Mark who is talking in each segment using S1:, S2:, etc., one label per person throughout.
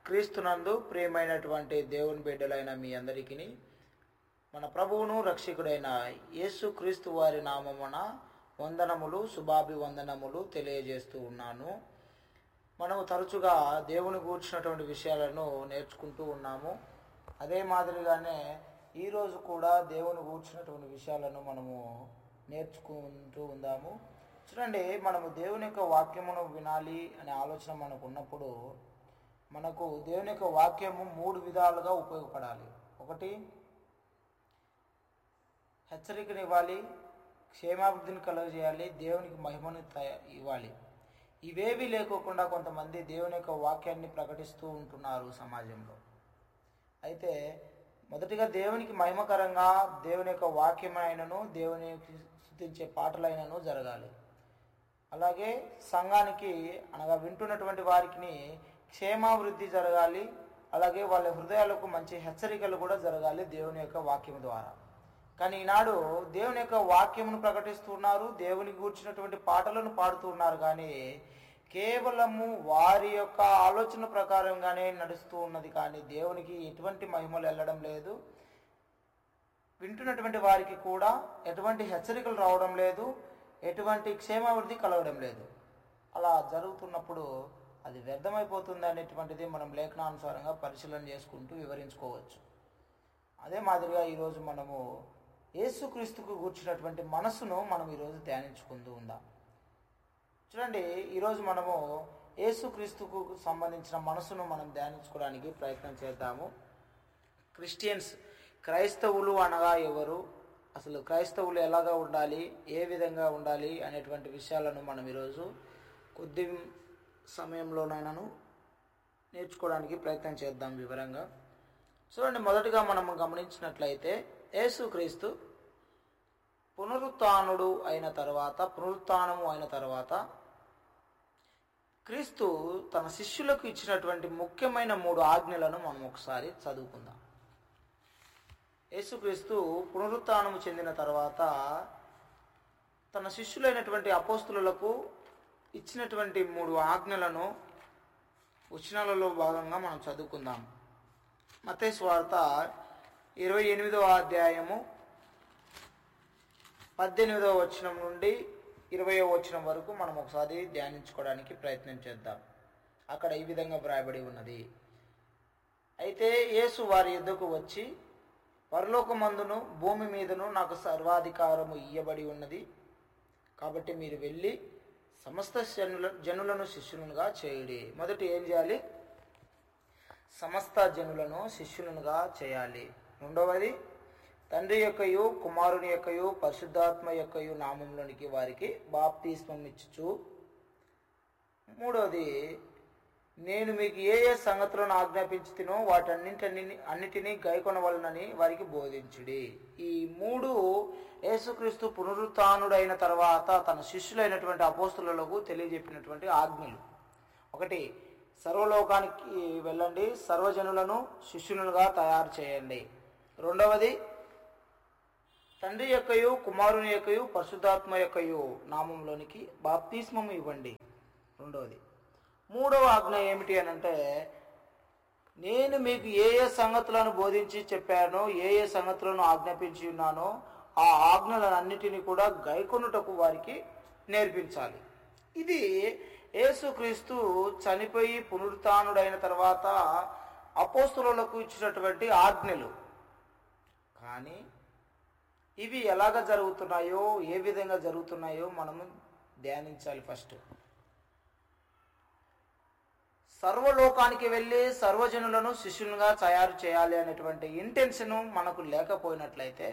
S1: క్రీస్తునందు ప్రియమైనటువంటి దేవుని బిడ్డలైన మీ అందరికీ మన ప్రభువును రక్షకుడైన యేసు క్రీస్తు వారి నామమున వందనములు శుభాభివందనములు తెలియజేస్తూ ఉన్నాను మనము తరచుగా దేవుని కూర్చున్నటువంటి విషయాలను నేర్చుకుంటూ ఉన్నాము అదే మాదిరిగానే ఈరోజు కూడా దేవుని కూర్చున్నటువంటి విషయాలను మనము నేర్చుకుంటూ ఉందాము చూడండి మనము దేవుని యొక్క వాక్యమును వినాలి అనే ఆలోచన మనకు ఉన్నప్పుడు మనకు దేవుని యొక్క వాక్యము మూడు విధాలుగా ఉపయోగపడాలి ఒకటి హెచ్చరికనివ్వాలి క్షేమాభివృద్ధిని కలుగజేయాలి దేవునికి మహిమను తయ- ఇవ్వాలి ఇవేవి లేకోకుండా కొంతమంది దేవుని యొక్క వాక్యాన్ని ప్రకటిస్తూ ఉంటున్నారు సమాజంలో అయితే మొదటిగా దేవునికి మహిమకరంగా దేవుని యొక్క వాక్యమైనను దేవుని స్థుతించే పాటలైనను జరగాలి అలాగే సంఘానికి అనగా వింటున్నటువంటి వారికి క్షేమాభివృద్ధి జరగాలి అలాగే వాళ్ళ హృదయాలకు మంచి హెచ్చరికలు కూడా జరగాలి దేవుని యొక్క వాక్యం ద్వారా కానీ ఈనాడు దేవుని యొక్క వాక్యమును ప్రకటిస్తున్నారు దేవుని గూర్చినటువంటి పాటలను పాడుతున్నారు కానీ కేవలము వారి యొక్క ఆలోచన ప్రకారంగానే నడుస్తూ ఉన్నది కానీ దేవునికి ఎటువంటి మహిమలు వెళ్ళడం లేదు వింటున్నటువంటి వారికి కూడా ఎటువంటి హెచ్చరికలు రావడం లేదు ఎటువంటి క్షేమాభివృద్ధి కలగడం లేదు అలా జరుగుతున్నప్పుడు అది వ్యర్థమైపోతుంది అనేటువంటిది మనం లేఖనానుసారంగా పరిశీలన చేసుకుంటూ వివరించుకోవచ్చు అదే మాదిరిగా ఈరోజు మనము యేసుక్రీస్తుకు కూర్చున్నటువంటి మనసును మనం ఈరోజు ధ్యానించుకుంటూ ఉందాం చూడండి ఈరోజు మనము యేసుక్రీస్తుకు సంబంధించిన మనసును మనం ధ్యానించుకోవడానికి ప్రయత్నం చేద్దాము క్రిస్టియన్స్ క్రైస్తవులు అనగా ఎవరు అసలు క్రైస్తవులు ఎలాగా ఉండాలి ఏ విధంగా ఉండాలి అనేటువంటి విషయాలను మనం ఈరోజు కొద్ది సమయంలోనైనాను నేర్చుకోవడానికి ప్రయత్నం చేద్దాం వివరంగా చూడండి మొదటగా మనం గమనించినట్లయితే యేసుక్రీస్తు పునరుత్నుడు అయిన తర్వాత పునరుత్నము అయిన తర్వాత క్రీస్తు తన శిష్యులకు ఇచ్చినటువంటి ముఖ్యమైన మూడు ఆజ్ఞలను మనం ఒకసారి చదువుకుందాం యేసుక్రీస్తు పునరుత్నము చెందిన తర్వాత తన శిష్యులైనటువంటి అపోస్తులకు ఇచ్చినటువంటి మూడు ఆజ్ఞలను వచనాలలో భాగంగా మనం చదువుకుందాం మతేసు వార్త ఇరవై ఎనిమిదవ అధ్యాయము పద్దెనిమిదవ వచనం నుండి ఇరవయో వచనం వరకు మనం ఒకసారి ధ్యానించుకోవడానికి ప్రయత్నం చేద్దాం అక్కడ ఈ విధంగా వ్రాయబడి ఉన్నది అయితే యేసు వారి యుద్ధకు వచ్చి పరలోకమందును భూమి మీదను నాకు సర్వాధికారము ఇయ్యబడి ఉన్నది కాబట్టి మీరు వెళ్ళి సమస్త జనుల జనులను శిష్యులుగా చేయుడి మొదట ఏం చేయాలి సమస్త జనులను శిష్యులుగా చేయాలి రెండవది తండ్రి యొక్కయు కుమారుని యొక్కయు పరిశుద్ధాత్మ యొక్కయు నామంలోనికి వారికి బాప్తిస్మం ఇచ్చుచు మూడవది నేను మీకు ఏ ఏ సంగతులను ఆజ్ఞాపించుతునో వాటన్నింటిని అన్నిటినీ గైకొనవలనని వారికి బోధించుడి ఈ మూడు యేసుక్రీస్తు పునరుత్నుడైన తర్వాత తన శిష్యులైనటువంటి అపోస్తులకు తెలియజెప్పినటువంటి ఆజ్ఞలు ఒకటి సర్వలోకానికి వెళ్ళండి సర్వజనులను శిష్యులుగా తయారు చేయండి రెండవది తండ్రి యొక్కయు కుమారుని యొక్కయు పరిశుద్ధాత్మ యొక్కయు నామంలోనికి బాప్తిస్మము ఇవ్వండి రెండవది మూడవ ఆజ్ఞ ఏమిటి అని అంటే నేను మీకు ఏ ఏ సంగతులను బోధించి చెప్పానో ఏ ఏ సంగతులను ఆజ్ఞాపించి ఉన్నానో ఆ ఆజ్ఞలన్నిటినీ కూడా గైకొనుటకు వారికి నేర్పించాలి ఇది యేసుక్రీస్తు చనిపోయి పునరుత్నుడైన తర్వాత అపోస్తులకు ఇచ్చినటువంటి ఆజ్ఞలు కానీ ఇవి ఎలాగ జరుగుతున్నాయో ఏ విధంగా జరుగుతున్నాయో మనము ధ్యానించాలి ఫస్ట్ సర్వలోకానికి వెళ్ళి సర్వజనులను శిష్యులుగా తయారు చేయాలి అనేటువంటి ఇంటెన్షన్ మనకు లేకపోయినట్లయితే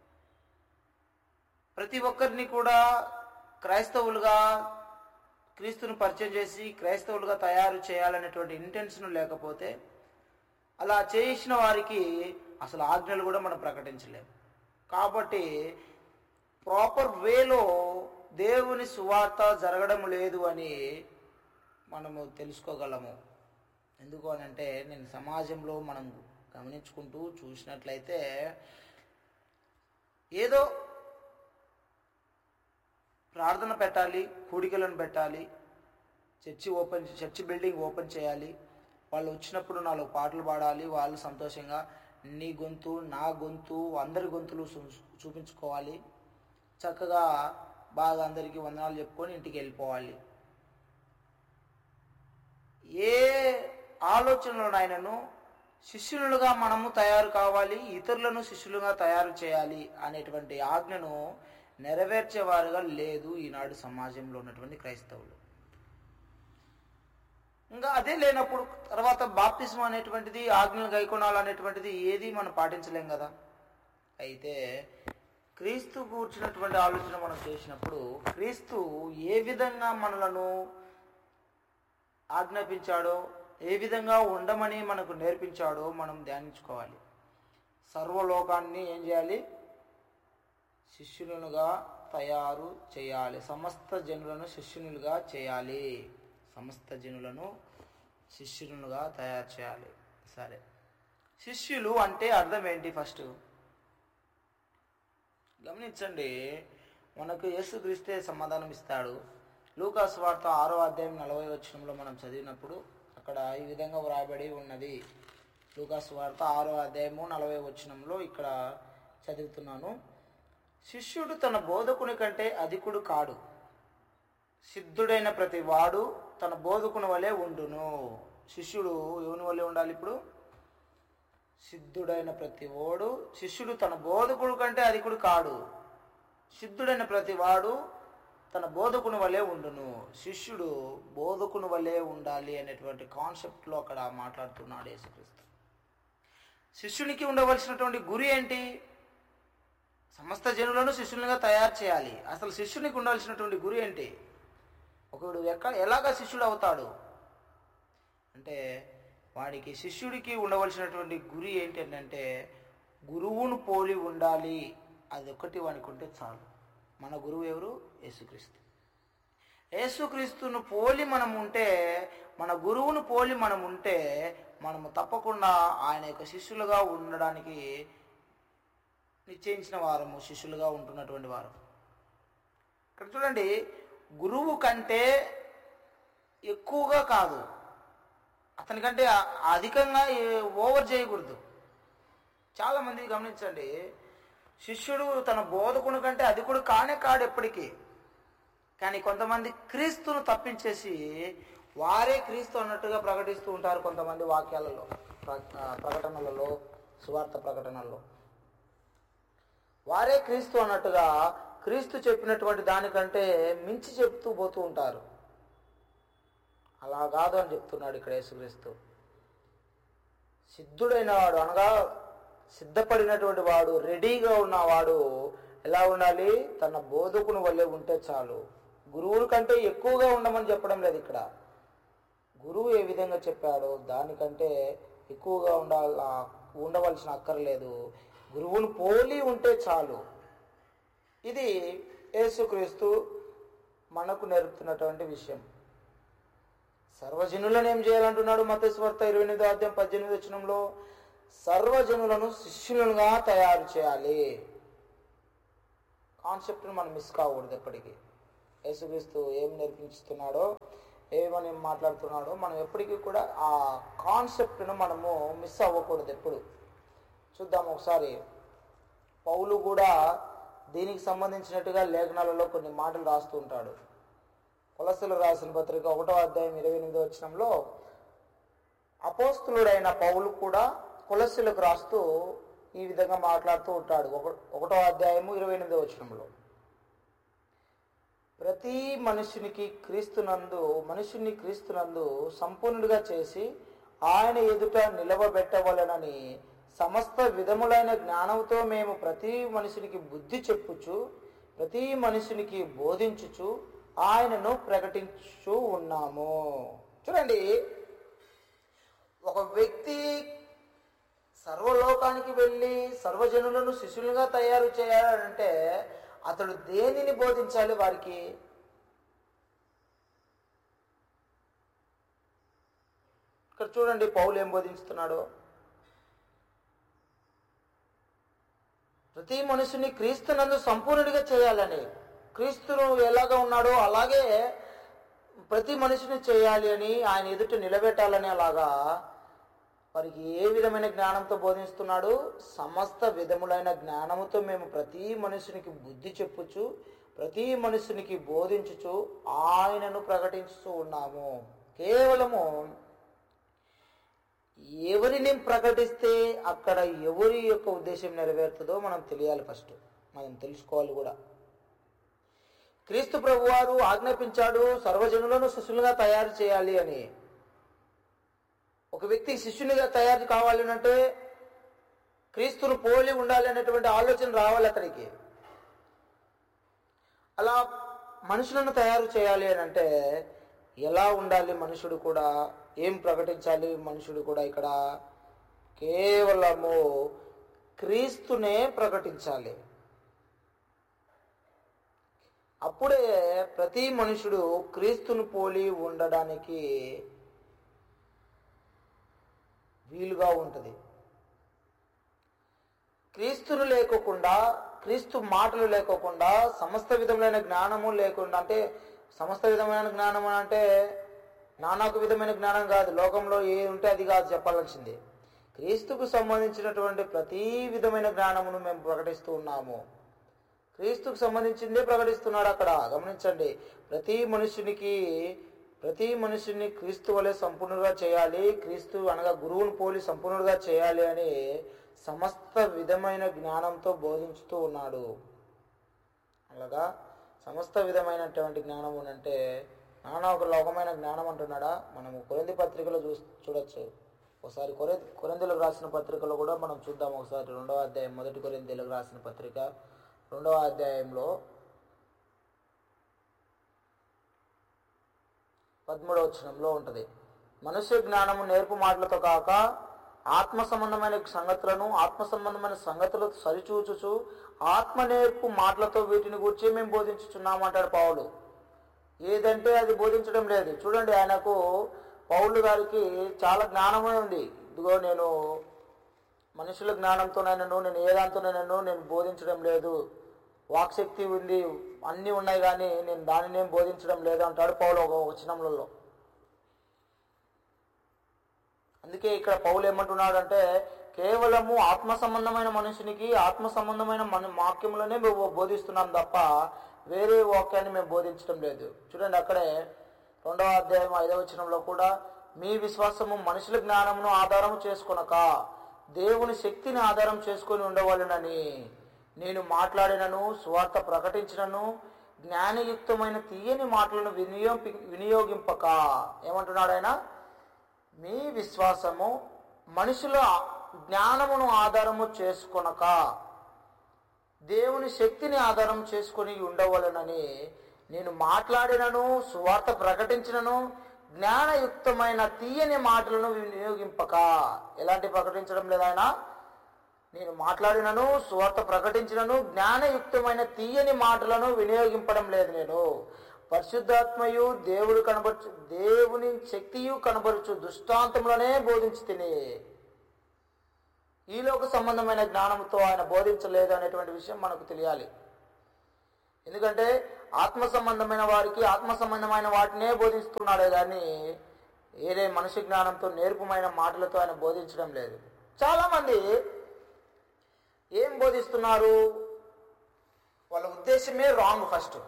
S1: ప్రతి ఒక్కరిని కూడా క్రైస్తవులుగా క్రీస్తును పరిచయం చేసి క్రైస్తవులుగా తయారు చేయాలనేటువంటి ఇంటెన్షన్ లేకపోతే అలా చేసిన వారికి అసలు ఆజ్ఞలు కూడా మనం ప్రకటించలేము కాబట్టి ప్రాపర్ వేలో దేవుని సువార్త జరగడం లేదు అని మనము తెలుసుకోగలము ఎందుకు అని అంటే నేను సమాజంలో మనం గమనించుకుంటూ చూసినట్లయితే ఏదో ప్రార్థన పెట్టాలి కూడికలను పెట్టాలి church open church building open చేయాలి వాళ్ళు వచ్చినప్పుడు నాలుగు పాటలు పాడాలి వాళ్ళు సంతోషంగా నీ గొంతు నా గొంతు అందరి గొంతులు చూ- చూపించుకోవాలి చక్కగా బాగా అందరికీ వందనాలు చెప్పుకొని ఇంటికి వెళ్ళిపోవాలి ఏ ఆలోచనలనైనను శిష్యులుగా మనము తయారు కావాలి ఇతరులను శిష్యులుగా తయారు చేయాలి అనేటువంటి ఆజ్ఞను నెరవేర్చేవారుగా లేదు ఈనాడు సమాజంలో ఉన్నటువంటి క్రైస్తవులు ఇంకా అదే లేనప్పుడు తర్వాత బాప్తిజం అనేటువంటిది ఆజ్ఞలు గైకొనాలు అనేటువంటిది ఏది మనం పాటించలేం కదా అయితే క్రీస్తు కూర్చున్నటువంటి ఆలోచన మనం చేసినప్పుడు క్రీస్తు ఏ విధంగా మనలను ఆజ్ఞాపించాడో ఏ విధంగా ఉండమని మనకు నేర్పించాడో మనం ధ్యానించుకోవాలి సర్వలోకాన్ని ఏం చేయాలి శిష్యులుగా తయారు చేయాలి సమస్త జనులను శిష్యునులుగా చేయాలి సమస్త జనులను శిష్యులుగా తయారు చేయాలి సరే శిష్యులు అంటే అర్థం ఏంటి ఫస్ట్ గమనించండి మనకు యేసుక్రీస్తే సమాధానం ఇస్తాడు లూకాస్ వార్త ఆరో అధ్యాయం నలభై వచనంలో మనం చదివినప్పుడు అక్కడ ఈ విధంగా వ్రాయబడి ఉన్నది లూకాస్ వార్త ఆరో అధ్యాయము నలభై వచనంలో ఇక్కడ చదువుతున్నాను శిష్యుడు తన బోధకుని కంటే అధికుడు కాడు సిద్ధుడైన ప్రతి వాడు తన బోధకుని వలె ఉండును శిష్యుడు ఎవని వలె ఉండాలి ఇప్పుడు సిద్ధుడైన ప్రతి ఓడు శిష్యుడు తన బోధకుడు కంటే అధికుడు కాడు సిద్ధుడైన ప్రతి వాడు తన బోధకుని వలె ఉండును శిష్యుడు బోధకుని వలె ఉండాలి అనేటువంటి కాన్సెప్ట్లో అక్కడ మాట్లాడుతున్నాడు యేసుక్రీస్తు శిష్యునికి ఉండవలసినటువంటి గురి ఏంటి సమస్త జనులను శిష్యులుగా తయారు చేయాలి అసలు శిష్యునికి ఉండవలసినటువంటి గురి ఏంటి ఒకడు ఎక్కడ ఎలాగా శిష్యుడు అవుతాడు అంటే వాడికి శిష్యుడికి ఉండవలసినటువంటి గురి ఏంటంటే గురువును పోలి ఉండాలి అది ఒకటి వానికి ఉంటే చాలు మన గురువు ఎవరు యేసుక్రీస్తు యేసుక్రీస్తును పోలి మనం ఉంటే మన గురువును పోలి మనం ఉంటే మనము తప్పకుండా ఆయన యొక్క శిష్యులుగా ఉండడానికి నిశ్చయించిన వారము శిష్యులుగా ఉంటున్నటువంటి వారు ఇక్కడ చూడండి గురువు కంటే ఎక్కువగా కాదు అతనికంటే అ- అధికంగా ఏ- ఓవర్ చేయకూడదు చాలామంది గమనించండి శిష్యుడు తన బోధకుని కంటే అధికుడు కానే కాడు ఎప్పటికీ కానీ కొంతమంది క్రీస్తును తప్పించేసి వారే క్రీస్తు అన్నట్టుగా ప్రకటిస్తూ ఉంటారు కొంతమంది వాక్యాలలో ప్ర- ఆ, ప్రకటనలలో సువార్త ప్రకటనల్లో వారే క్రీస్తు అన్నట్టుగా క్రీస్తు చెప్పినటువంటి దానికంటే మించి చెప్తూ పోతూ ఉంటారు అలా కాదు అని చెప్తున్నాడు ఇక్కడ యేసుక్రీస్తు సిద్ధుడైన వాడు అనగా సిద్ధపడినటువంటి వాడు రెడీగా ఉన్నవాడు ఎలా ఉండాలి తన బోధకుని వల్లే ఉంటే చాలు గురువుల కంటే ఎక్కువగా ఉండమని చెప్పడం లేదు ఇక్కడ గురువు ఏ విధంగా చెప్పాడో దానికంటే ఎక్కువగా ఉండాల ఉండవలసిన అక్కర్లేదు గురువును పోలి ఉంటే చాలు ఇది యేసుక్రీస్తు మనకు నేర్పుతున్నటువంటి విషయం సర్వజనులను ఏం చేయాలంటున్నాడు మతస్వార్త ఇరవై ఎనిమిదో అధ్యాయం పద్దెనిమిది వచనంలో సర్వజనులను శిష్యులుగా తయారు చేయాలి కాన్సెప్ట్ని మనం మిస్ కాకూడదు ఎప్పటికీ యేసుక్రీస్తు ఏం నేర్పించుతున్నాడో ఏమని మాట్లాడుతున్నాడో మనం ఎప్పటికీ కూడా ఆ కాన్సెప్ట్ను మనము మిస్ అవ్వకూడదు ఎప్పుడు చూద్దాం ఒకసారి పౌలు కూడా దీనికి సంబంధించినట్టుగా లేఖనాలలో కొన్ని మాటలు రాస్తూ ఉంటాడు కొలసలు రాసిన పత్రిక ఒకటో అధ్యాయం ఇరవై ఎనిమిదో వచనంలో అపోస్తులుడైన పౌలు కూడా కొలస్సులకు రాస్తూ ఈ విధంగా మాట్లాడుతూ ఉంటాడు ఒక ఒకటో అధ్యాయము ఇరవై ఎనిమిదో వచనంలో ప్రతి మనుషునికి క్రీస్తునందు మనుషుని క్రీస్తునందు సంపూర్ణుడిగా చేసి ఆయన ఎదుట నిలవబెట్టవలనని సమస్త విధములైన జ్ఞానంతో మేము ప్రతి మనుషునికి బుద్ధి చెప్పుచు ప్రతి మనుషునికి బోధించుచు ఆయనను ప్రకటించు ఉన్నాము చూడండి ఒక వ్యక్తి సర్వలోకానికి వెళ్ళి సర్వజనులను శిష్యులుగా తయారు చేయాలంటే అతడు దేనిని బోధించాలి వారికి ఇక్కడ చూడండి పౌలు ఏం బోధించుతున్నాడు ప్రతి మనుషుని క్రీస్తునందు సంపూర్ణుడిగా చేయాలని క్రీస్తును ఎలాగా ఉన్నాడో అలాగే ప్రతి మనిషిని చేయాలి అని ఆయన ఎదుట నిలబెట్టాలని అలాగా వారికి ఏ విధమైన జ్ఞానంతో బోధిస్తున్నాడు సమస్త విధములైన జ్ఞానముతో మేము ప్రతి మనుషునికి బుద్ధి చెప్పుచు ప్రతి మనుషునికి బోధించుచు ఆయనను ప్రకటించుతూ ఉన్నాము కేవలము ఎవరిని ప్రకటిస్తే అక్కడ ఎవరి యొక్క ఉద్దేశం నెరవేరుతుందో మనం తెలియాలి ఫస్ట్ మనం తెలుసుకోవాలి కూడా క్రీస్తు ప్రభువారు ఆజ్ఞాపించాడు సర్వజనులను శిష్యులుగా తయారు చేయాలి అని ఒక వ్యక్తి శిష్యునిగా తయారు కావాలి అంటే క్రీస్తును పోలి ఉండాలి అనేటువంటి ఆలోచన రావాలి అతనికి అలా మనుషులను తయారు చేయాలి అని అంటే ఎలా ఉండాలి మనుషుడు కూడా ఏం ప్రకటించాలి మనుషుడు కూడా ఇక్కడ కేవలము క్రీస్తునే ప్రకటించాలి అప్పుడే ప్రతి మనుషుడు క్రీస్తును పోలి ఉండడానికి వీలుగా ఉంటుంది క్రీస్తును లేకోకుండా క్రీస్తు మాటలు లేకోకుండా సమస్త విధములైన జ్ఞానము లేకుండా అంటే సమస్త విధమైన జ్ఞానం అని అంటే నానాకు విధమైన జ్ఞానం కాదు లోకంలో ఏ ఉంటే అది కాదు చెప్పాల్సింది క్రీస్తుకు సంబంధించినటువంటి ప్రతి విధమైన జ్ఞానమును మేము ప్రకటిస్తూ ఉన్నాము క్రీస్తుకు సంబంధించిందే ప్రకటిస్తున్నాడు అక్కడ గమనించండి ప్రతి మనుషునికి ప్రతి మనుషుని క్రీస్తు వలె సంపూర్ణుడుగా చేయాలి క్రీస్తు అనగా గురువును పోలి సంపూర్ణుడుగా చేయాలి అని సమస్త విధమైన జ్ఞానంతో బోధించుతూ ఉన్నాడు అలాగా సమస్త విధమైనటువంటి జ్ఞానం అంటే నానా ఒక లోకమైన జ్ఞానం అంటున్నాడా మనము కొరింది పత్రికలో చూ చూడొచ్చు ఒకసారి కొరె కొరిందులకు రాసిన పత్రికలో కూడా మనం చూద్దాం ఒకసారి రెండవ అధ్యాయం మొదటి కొరిందీలకు రాసిన పత్రిక రెండవ అధ్యాయంలో పదమూడవ వచనంలో ఉంటుంది మనుష్య జ్ఞానము నేర్పు మాటలతో కాక ఆత్మ సంబంధమైన సంగతులను ఆత్మ సంబంధమైన సంగతులతో సరిచూచుచు ఆత్మ నేర్పు మాటలతో వీటిని గురించి మేము బోధించుచున్నాము అంటాడు పావులు ఏదంటే అది బోధించడం లేదు చూడండి ఆయనకు పౌలు గారికి చాలా జ్ఞానమే ఉంది ఇదిగో నేను మనుషుల జ్ఞానంతోనైనాను నేను ఏ దాంతోనైనాను నేను బోధించడం లేదు వాక్శక్తి ఉంది అన్నీ ఉన్నాయి కానీ నేను దానిని ఏం బోధించడం లేదు అంటాడు పౌలు ఒక వచనములలో అందుకే ఇక్కడ పౌలు ఏమంటున్నాడంటే కేవలము ఆత్మ సంబంధమైన మనుషునికి ఆత్మ సంబంధమైన మన వాక్యములనే మేము బోధిస్తున్నాం తప్ప వేరే వాక్యాన్ని మేము బోధించడం లేదు చూడండి అక్కడే రెండవ అధ్యాయం ఐదవ వచనంలో కూడా మీ విశ్వాసము మనుషుల జ్ఞానమును ఆధారం చేసుకొనక దేవుని శక్తిని ఆధారం చేసుకొని ఉండవలనని నేను మాట్లాడినను సువార్త ప్రకటించినను జ్ఞానయుక్తమైన తీయని మాటలను వినియోగి వినియోగింపక ఏమంటున్నాడు ఆయన మీ విశ్వాసము మనుషుల జ్ఞానమును ఆధారము చేసుకొనక దేవుని శక్తిని ఆధారం చేసుకొని ఉండవలనని నేను మాట్లాడినను సువార్త ప్రకటించినను జ్ఞానయుక్తమైన తీయని మాటలను వినియోగింపక ఎలాంటి ప్రకటించడం లేదాయన నేను మాట్లాడినను సువార్త ప్రకటించినను జ్ఞానయుక్తమైన తీయని మాటలను వినియోగింపడం లేదు నేను పరిశుద్ధాత్మయు దేవుడు కనబరచు దేవుని శక్తియు కనబరుచు దృష్టాంతంలోనే బోధించి తిని ఈలోక సంబంధమైన జ్ఞానంతో ఆయన బోధించలేదు అనేటువంటి విషయం మనకు తెలియాలి ఎందుకంటే ఆత్మ సంబంధమైన వారికి ఆత్మ సంబంధమైన వాటినే బోధిస్తున్నాడే కానీ ఏదే మనిషి జ్ఞానంతో నేర్పుమైన మాటలతో ఆయన బోధించడం లేదు చాలామంది ఏం బోధిస్తున్నారు వాళ్ళ ఉద్దేశమే రాంగ్ ఫస్ట్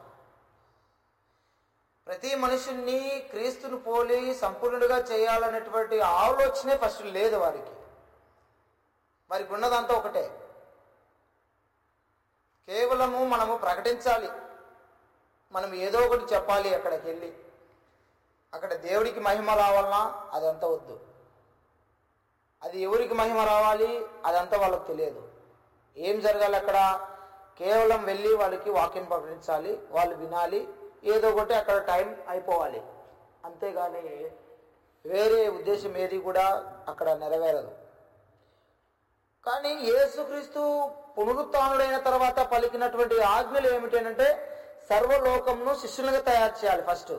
S1: ప్రతి మనుషుల్ని క్రీస్తును పోలి సంపూర్ణుడిగా చేయాలనేటువంటి ఆలోచనే ఫస్ట్ లేదు వారికి వారికి ఉన్నదంతా ఒకటే కేవలము మనము ప్రకటించాలి మనం ఏదో ఒకటి చెప్పాలి అక్కడికి వెళ్ళి అక్కడ దేవుడికి మహిమ రావాలన్నా అదంతా వద్దు అది ఎవరికి మహిమ రావాలి అదంతా వాళ్ళకి తెలియదు ఏం జరగాలి అక్కడ కేవలం వెళ్ళి వాళ్ళకి వాక్యం ప్రకటించాలి వాళ్ళు వినాలి ఏదో ఒకటి అక్కడ టైం అయిపోవాలి అంతేగాని వేరే ఉద్దేశం ఏది కూడా అక్కడ నెరవేరదు కానీ యేసుక్రీస్తు పునరుత్డైన తర్వాత పలికినటువంటి ఆజ్ఞలు ఏమిటి అంటే సర్వలోకంను శిష్యులుగా తయారు చేయాలి ఫస్ట్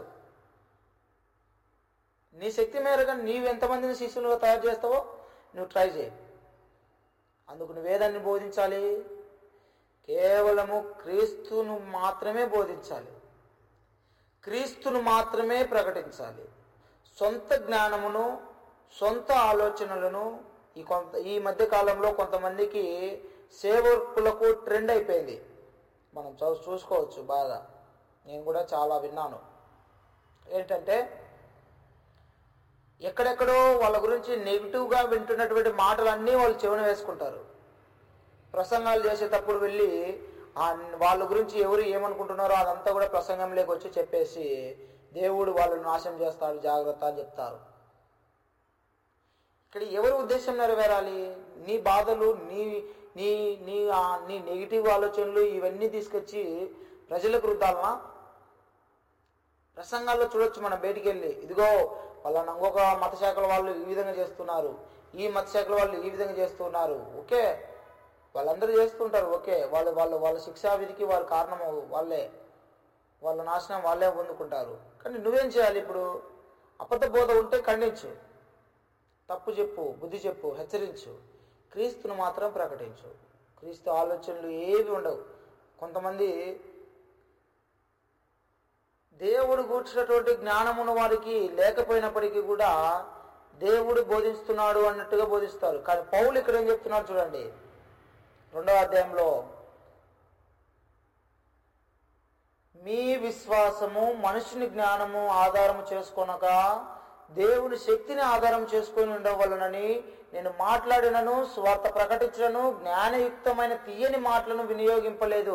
S1: నీ శక్తి మేరగా నీవు ఎంతమందిని శిష్యులుగా తయారు చేస్తావో నువ్వు ట్రై చేయి అందుకు నువ్వేదాన్ని బోధించాలి కేవలము క్రీస్తును మాత్రమే బోధించాలి క్రీస్తును మాత్రమే ప్రకటించాలి సొంత జ్ఞానమును సొంత ఆలోచనలను ఈ కొంత ఈ మధ్య కాలంలో కొంతమందికి సేవకులకు ట్రెండ్ అయిపోయింది మనం చూ చూసుకోవచ్చు బాగా నేను కూడా చాలా విన్నాను ఏంటంటే ఎక్కడెక్కడో వాళ్ళ గురించి నెగిటివ్గా వింటున్నటువంటి మాటలన్నీ వాళ్ళు చెవిన వేసుకుంటారు ప్రసంగాలు చేసేటప్పుడు వెళ్ళి ఆ వాళ్ళ గురించి ఎవరు ఏమనుకుంటున్నారో అదంతా కూడా ప్రసంగంలోకి వచ్చి చెప్పేసి దేవుడు వాళ్ళని నాశనం చేస్తాడు జాగ్రత్త అని చెప్తారు ఇక్కడ ఎవరి ఉద్దేశం నెరవేరాలి నీ బాధలు నీ నీ నీ ఆ- నీ నెగిటివ్ ఆలోచనలు ఇవన్నీ తీసుకొచ్చి ప్రజలకు రుద్దాలనా ప్రసంగాల్లో చూడొచ్చు మనం బయటికి వెళ్ళి ఇదిగో వాళ్ళ ఇంకొక మత శాఖల వాళ్ళు ఈ విధంగా చేస్తున్నారు ఈ మత శాఖల వాళ్ళు ఈ విధంగా చేస్తున్నారు ఓకే వాళ్ళందరూ చేస్తుంటారు ఓకే వాళ్ళు వాళ్ళు వాళ్ళ శిక్షా విధికి వాళ్ళ కారణం వాళ్ళే వాళ్ళ నాశనం వాళ్ళే పొందుకుంటారు కానీ నువ్వేం చేయాలి ఇప్పుడు అబద్ధ బోధ ఉంటే ఖండించు తప్పు చెప్పు బుద్ధి చెప్పు హెచ్చరించు క్రీస్తును మాత్రం ప్రకటించు క్రీస్తు ఆలోచనలు ఏవి ఉండవు కొంతమంది దేవుడు కూర్చున్నటువంటి జ్ఞానమున్న వారికి లేకపోయినప్పటికీ కూడా దేవుడు బోధిస్తున్నాడు అన్నట్టుగా బోధిస్తారు కానీ పౌలు ఇక్కడ ఏం చెప్తున్నాడు చూడండి రెండవ అధ్యాయంలో మీ విశ్వాసము మనుషుని జ్ఞానము ఆధారము చేసుకొనక దేవుని శక్తిని ఆధారం చేసుకొని ఉండవలనని నేను మాట్లాడినను స్వార్థ ప్రకటించను జ్ఞానయుక్తమైన తీయని మాటలను వినియోగింపలేదు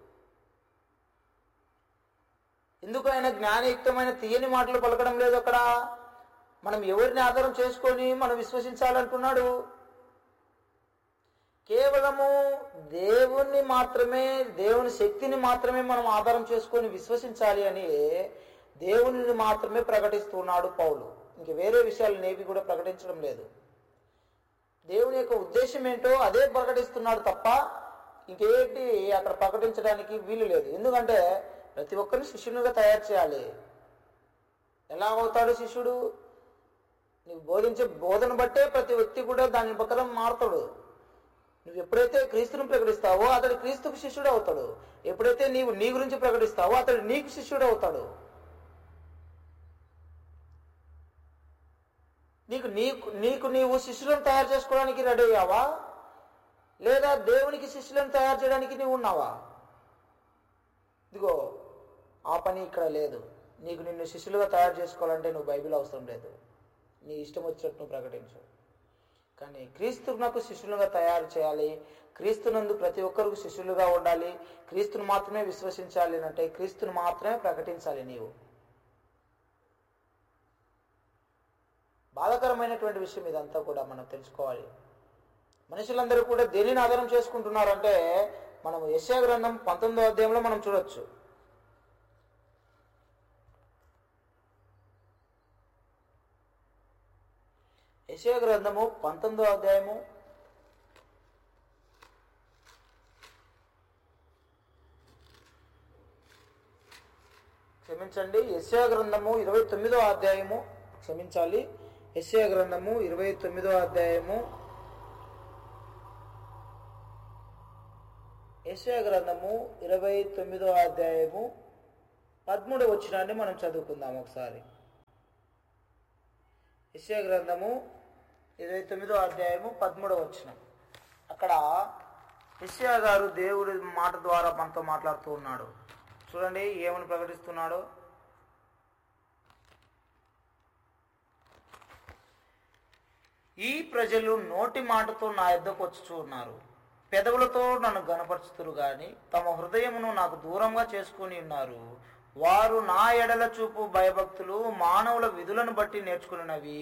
S1: ఎందుకు ఆయన జ్ఞానయుక్తమైన తీయని మాటలు పలకడం లేదు అక్కడ మనం ఎవరిని ఆధారం చేసుకొని మనం విశ్వసించాలంటున్నాడు కేవలము దేవుణ్ణి మాత్రమే దేవుని శక్తిని మాత్రమే మనం ఆధారం చేసుకొని విశ్వసించాలి అని దేవుని మాత్రమే ప్రకటిస్తున్నాడు పౌలు ఇంక వేరే విషయాలు నేవి కూడా ప్రకటించడం లేదు దేవుని యొక్క ఉద్దేశం ఏంటో అదే ప్రకటిస్తున్నాడు తప్ప ఇంకేంటి అక్కడ ప్రకటించడానికి వీలు లేదు ఎందుకంటే ప్రతి ఒక్కరిని శిష్యునిగా తయారు చేయాలి ఎలా అవుతాడు శిష్యుడు నీవు బోధించే బోధన బట్టే ప్రతి వ్యక్తి కూడా దాని ప్రకారం మారుతాడు నువ్వు ఎప్పుడైతే క్రీస్తుని ప్రకటిస్తావో అతడు క్రీస్తుకు శిష్యుడు అవుతాడు ఎప్పుడైతే నీవు నీ గురించి ప్రకటిస్తావో అతడు నీకు శిష్యుడు అవుతాడు నీకు నీకు నీకు నీవు శిష్యులను తయారు చేసుకోవడానికి రెడీ అయ్యావా లేదా దేవునికి శిష్యులను తయారు చేయడానికి నీవు ఉన్నావా ఇదిగో ఆ పని ఇక్కడ లేదు నీకు నిన్ను శిష్యులుగా తయారు చేసుకోవాలంటే నువ్వు బైబిల్ అవసరం లేదు నీ ఇష్టం వచ్చినట్టు నువ్వు ప్రకటించు కానీ క్రీస్తునకు శిష్యులుగా తయారు చేయాలి క్రీస్తునందు ప్రతి ఒక్కరికి శిష్యులుగా ఉండాలి క్రీస్తును మాత్రమే విశ్వసించాలి అని అంటే క్రీస్తును మాత్రమే ప్రకటించాలి నీవు బాధాకరమైనటువంటి విషయం ఇదంతా కూడా మనం తెలుసుకోవాలి మనుషులందరూ కూడా దేనిని ఆధారం చేసుకుంటున్నారంటే మనం యశా గ్రంథం పంతొమ్మిదో అధ్యాయంలో మనం చూడొచ్చు యశా గ్రంథము పంతొమ్మిదో అధ్యాయము క్షమించండి యశా గ్రంథము ఇరవై తొమ్మిదో అధ్యాయము క్షమించాలి యశా గ్రంథము ఇరవై తొమ్మిదో అధ్యాయము యశా గ్రంథము ఇరవై తొమ్మిదో అధ్యాయము పదమూడవ వచ్చినాన్ని మనం చదువుకుందాం ఒకసారి యశా గ్రంథము ఇరవై తొమ్మిదో అధ్యాయము పదమూడవ వచ్చిన అక్కడ యశయా గారు దేవుడి మాట ద్వారా మనతో మాట్లాడుతూ ఉన్నాడు చూడండి ఏమని ప్రకటిస్తున్నాడో ఈ ప్రజలు నోటి మాటతో నా యొద్దకు వచ్చుచూ ఉన్నారు పెదవులతో నన్ను గనపరుచుతురు గాని తమ హృదయమును నాకు దూరంగా చేసుకుని ఉన్నారు వారు నా ఎడల చూపు భయభక్తులు మానవుల విధులను బట్టి నేర్చుకున్నవి